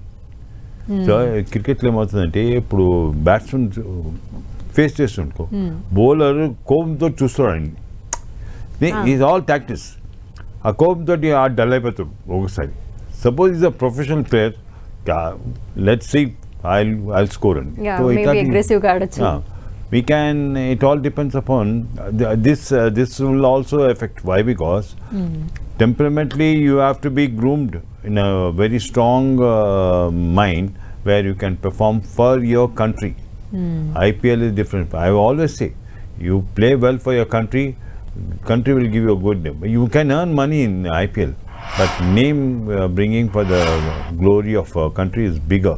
so క్రికెట్లో ఏమవుతుందంటే ఇప్పుడు batsmen face చేస్తుంటో bowler కోపంతో చూస్తాడండి is all tactics ఆ కోపంతో ఆ dull అయిపోతాడు ఒకసారి suppose is a professional player let see I I score అండి Yeah, So maybe ఇట్లాంటి- aggressive గా ఆడొచ్చు. Yeah. we can it all depends upon uh, th- this uh, this will also affect why because temperamentally you have to be groomed in a very strong uh, mind where you can perform for your country ipl is different i always say you play well for your country country will give you a good name you can earn money in ipl but name uh, bringing for the glory of our country is bigger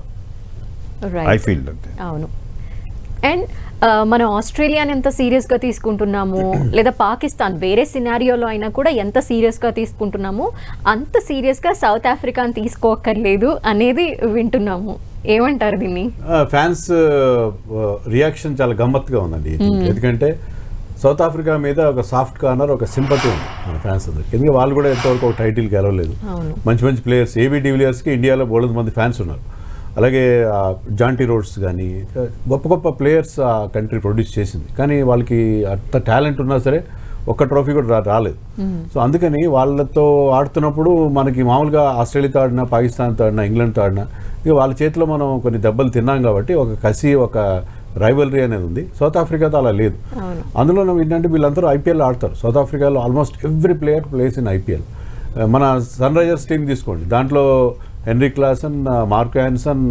i right feel like that అవును అండ్ మనం ఆస్ట్రేలియాని ఎంత సీరియస్గా తీసుకుంటున్నాము లేదా పాకిస్తాన్ వేరే సినారియోలో అయినా కూడా ఎంత సీరియస్గా తీసుకుంటున్నాము అంత సీరియస్గా సౌత్ ఆఫ్రికాని తీసుకోక్కర్లేదు అనేది వింటున్నాము ఏమంటారు దీన్ని ఫ్యాన్స్ రియాక్షన్ చాలా గమ్మత్తుగా ఉందండి ఎందుకంటే సౌత్ ఆఫ్రికా మీద ఒక సాఫ్ట్ కార్నర్ ఒక సింపతి ఉంది మన ఫ్యాన్స్ అందరికి ఎందుకంటే వాళ్ళు కూడా ఎంతవరకు ఒక టైటిల్ గెలవలేదు అవును. మంచి మంచి ప్లేయర్స్ ఏబీ డివిలియర్స్కి ఇండియాలో బోలెడు మంది ఫ్యాన్స్ ఉన్నారు అలాగే ఆ, జాంటీ రోడ్స్ కానీ గొప్ప గొప్ప ప్లేయర్స్ ఆ కంట్రీ ప్రొడ్యూస్ చేసింది కానీ వాళ్ళకి అంత టాలెంట్ ఉన్నా సరే ఒక్క ట్రోఫీ కూడా రా- రాలేదు సో అందుకని వాళ్ళతో ఆడుతున్నప్పుడు మనకి మామూలుగా ఆస్ట్రేలియాతో ఆడినా పాకిస్తాన్తో ఆడినా ఇంగ్లాండ్తో ఆడినా ఇక వాళ్ళ చేతిలో మనం కొన్ని దెబ్బలు తిన్నాం కాబట్టి ఒక కసి ఒక రైవలరీ అనేది ఉంది సౌత్ ఆఫ్రికాతో అలా లేదు అవును. అందులో ఏంటంటే వీళ్ళందరూ ఐపీఎల్ ఆడతారు సౌత్ ఆఫ్రికాలో almost every player plays in IPL మన సన్ రైజర్స్ టీం తీసుకోండి దాంట్లో హెన్రీ క్లాసన్ మార్క్ యాన్సన్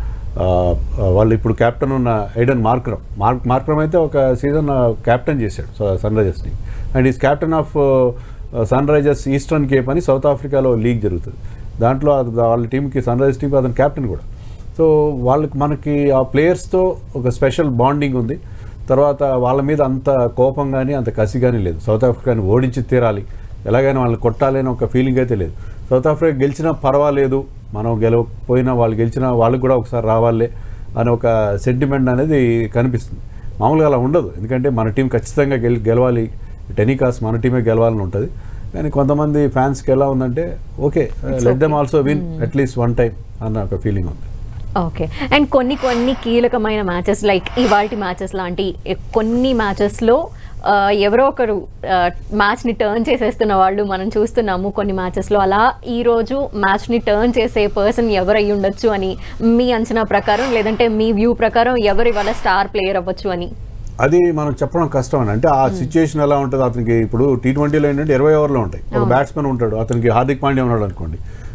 వాళ్ళు ఇప్పుడు కెప్టెన్ ఉన్న ఐడన్ మార్క్రమ్ మార్క్ మార్క్రమ్ అయితే ఒక సీజన్ కెప్టెన్ చేశాడు సన్ రైజర్స్ని అండ్ is captain of Sunrisers Eastern Cape అని సౌత్ ఆఫ్రికాలో లీగ్ జరుగుతుంది దాంట్లో అది వాళ్ళ టీంకి సన్ రైజర్స్ టీంకి అతను కెప్టెన్ కూడా సో వాళ్ళకి మనకి ఆ ప్లేయర్స్తో ఒక స్పెషల్ బాండింగ్ ఉంది తర్వాత వాళ్ళ మీద అంత కోపం కానీ అంత కసి కానీ లేదు సౌత్ ఆఫ్రికాని ఓడించి తీరాలి ఎలాగైనా వాళ్ళని కొట్టాలి అని ఒక ఫీలింగ్ అయితే లేదు సౌత్ ఆఫ్రికా గెలిచినా పర్వాలేదు మనం గెలవకపోయినా వాళ్ళు గెలిచినా వాళ్ళకి కూడా ఒకసారి రావాలే అని ఒక సెంటిమెంట్ అనేది కనిపిస్తుంది మామూలుగా అలా ఉండదు ఎందుకంటే మన టీం ఖచ్చితంగా గెలి గెలవాలి టెనికాస్ మన టీమే గెలవాలని ఉంటుంది కానీ కొంతమంది ఫ్యాన్స్కి ఎలా ఉందంటే okay let them also win at least one time అన్న ఒక ఫీలింగ్ ఉంది ఓకే అండ్ కొన్ని కొన్ని కీలకమైన మ్యాచెస్ లైక్ ఇవాల్టి మ్యాచెస్ లాంటి ఎ- కొన్ని మ్యాచెస్లో ఎవరో ఒకరు మ్యాచ్ని టర్న్ చేసేస్తున్న వాళ్ళు మనం చూస్తున్నాము కొన్ని మ్యాచెస్లో అలా ఈ రోజు మ్యాచ్ని టర్న్ చేసే పర్సన్ ఎవరు అయి ఉండొచ్చు అని మీ అంచనా ప్రకారం లేదంటే మీ వ్యూ ప్రకారం ఎవరు ఇవాళ స్టార్ ప్లేయర్ అవ్వచ్చు అని అది మనం చెప్పడం కష్టం అని అంటే ఆ సిచ్యుయేషన్ ఎలా ఉంటుంది అతనికి ఇప్పుడు టీ ట్వంటీలో ఏంటంటే ఇరవై ఓవర్లో ఉంటాయి ఒక బ్యాట్స్మెన్ ఉంటాడు అతనికి హార్దిక్ పాండ్యా ఉన్నాడు అనుకోండి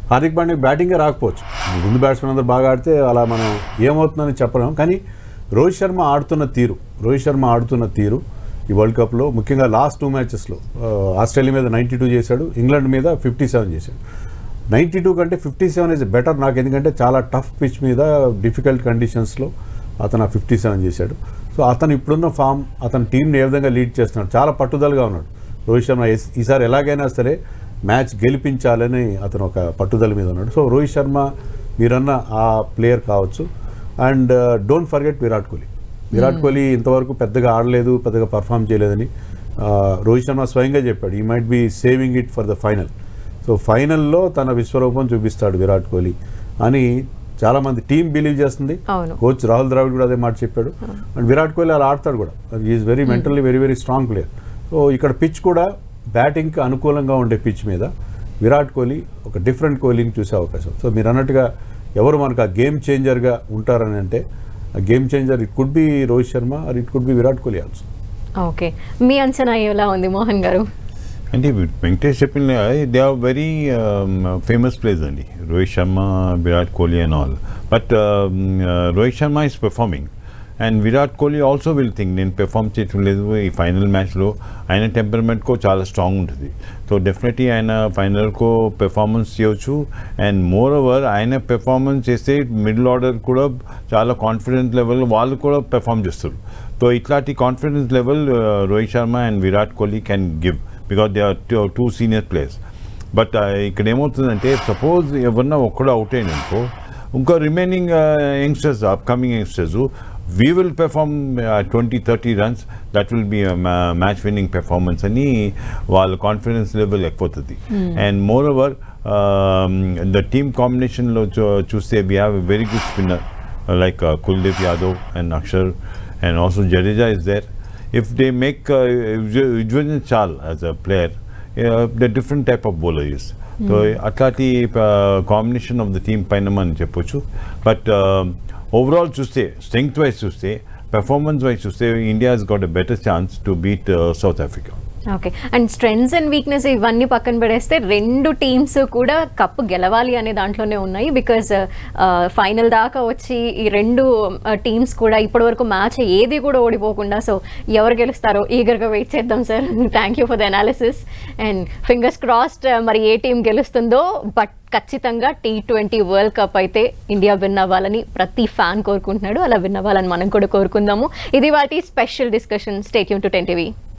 హార్దిక్ పాండ్యా బ్యాటింగే రాకపోవచ్చు ముందు బ్యాట్స్మెన్ అందరూ బాగా ఆడితే అలా మనం ఏమవుతుందని చెప్పలేం కానీ రోహిత్ శర్మ ఆడుతున్న తీరు రోహిత్ శర్మ ఆడుతున్న తీరు ఈ వరల్డ్ కప్లో ముఖ్యంగా లాస్ట్ టూ మ్యాచెస్లో ఆస్ట్రేలియా మీద నైంటీ టూ చేశాడు ఇంగ్లాండ్ మీద ఫిఫ్టీ సెవెన్ చేశాడు నైంటీ టూ కంటే ఫిఫ్టీ సెవెన్ ఇస్ బెటర్ నాకు ఎందుకంటే చాలా టఫ్ పిచ్ మీద డిఫికల్ట్ కండిషన్స్లో అతను ఫిఫ్టీ సెవెన్ చేశాడు సో అతను ఇప్పుడున్న ఫామ్ అతని టీంని ఏ విధంగా లీడ్ చేస్తున్నాడు చాలా పట్టుదలగా ఉన్నాడు రోహిత్ శర్మ ఎస్- ఈసారి ఎలాగైనా సరే మ్యాచ్ గెలిపించాలని అతను ఒక పట్టుదల మీద ఉన్నాడు సో రోహిత్ శర్మ మీరన్న ఆ ప్లేయర్ కావచ్చు and don't forget Virat Kohli Virat Kohli ఇంతవరకు పెద్దగా ఆడలేదు పెద్దగా పర్ఫామ్ చేయలేదని ఆ, రోహిత్ శర్మ స్వయంగా చెప్పాడు he might be saving it for the final so ఫైనల్లో తన విశ్వరూపం చూపిస్తాడు విరాట్ కోహ్లీ అని చాలా మంది టీం బిలీవ్ చేస్తుంది అవును. కోచ్ రాహుల్ ద్రావిడ్ కూడా అదే మాట చెప్పాడు అండ్ విరాట్ కోహ్లీ అలా ఆడతాడు కూడా is very mentally very very strong player so ఇక్కడ పిచ్ కూడా బ్యాటింగ్కి అనుకూలంగా ఉండే పిచ్ మీద విరాట్ కోహ్లీ ఒక డిఫరెంట్ కోహ్లీని చూసే అవకాశం సో మీరు అన్నట్టుగా ఎవరు మనకు ఆ గేమ్ చేంజర్గా ఉంటారని అంటే ఆ game changer it could be Rohit Sharma or it could be Virat Kohli also okay మీ అంచనా ఎలా ఉంది మోహన్ గారు అంటే వెంకటేష్ చెప్పిన they are very famous players అండి Rohit Sharma Virat Kohli and all but Rohit Sharma is performing and Virat Kohli also will think నేను పెర్ఫామ్ చేయటం లేదు ఈ ఫైనల్ మ్యాచ్లో ఆయన టెంపర్మెంట్కో చాలా స్ట్రాంగ్ ఉంటుంది సో డెఫినెట్లీ ఆయన ఫైనల్కో పెర్ఫార్మెన్స్ చేయొచ్చు అండ్ మోర్ ఓవర్ ఆయన పెర్ఫార్మెన్స్ చేస్తే మిడిల్ ఆర్డర్ కూడా చాలా కాన్ఫిడెన్స్ లెవెల్ వాళ్ళు కూడా పెర్ఫామ్ చేస్తారు సో ఇట్లాంటి confidence level Rohit Sharma and Virat Kohli can give because they are two senior players but ఇక్కడ ఏమవుతుందంటే సపోజ్ ఎవరన్నా ఒక్కడు అవుట్ అయింది అనుకో ఇంకో remaining youngsters upcoming youngsters we will perform twenty thirty runs that will be match winning performance అని వాళ్ళ కాన్ఫిడెన్స్ లెవెల్ ఎక్కువవుతుంది and moreover the team కాంబినేషన్లో చూస్తే we have a very good spinner like uh, Kuldeep Yadav and Akshar, and also Jadeja is there. If they make uh, Ujjwal Chal as a player, uh, the different type of bowler is. So అట్లాంటి combination of the team పైన మనం చెప్పొచ్చు but overall చూస్తే strength wise చూస్తే performance wise చూస్తే India has got a better chance to beat South Africa okay and strengths and weakness ఇవన్నీ పక్కన పెడేస్తే రెండు టీమ్స్ కూడా కప్పు గెలవాలి అనే దాంట్లోనే ఉన్నాయి బికాజ్ ఫైనల్ దాకా వచ్చి ఈ రెండు టీమ్స్ కూడా ఇప్పటివరకు మ్యాచ్ ఏది కూడా ఓడిపోకుండా సో ఎవరు గెలుస్తారో ఈగర్గా వెయిట్ చేద్దాం sir thank you for the analysis and fingers crossed మరి ఏ టీం గెలుస్తుందో బట్ ఖచ్చితంగా టీ ట్వంటీ వరల్డ్ కప్ అయితే ఇండియా విన్ అవ్వాలని ప్రతి ఫ్యాన్ కోరుకుంటున్నాడు అలా విన్ అవ్వాలని మనం కూడా కోరుకుందాము ఇది వాటి special discussion stay tuned to ten TV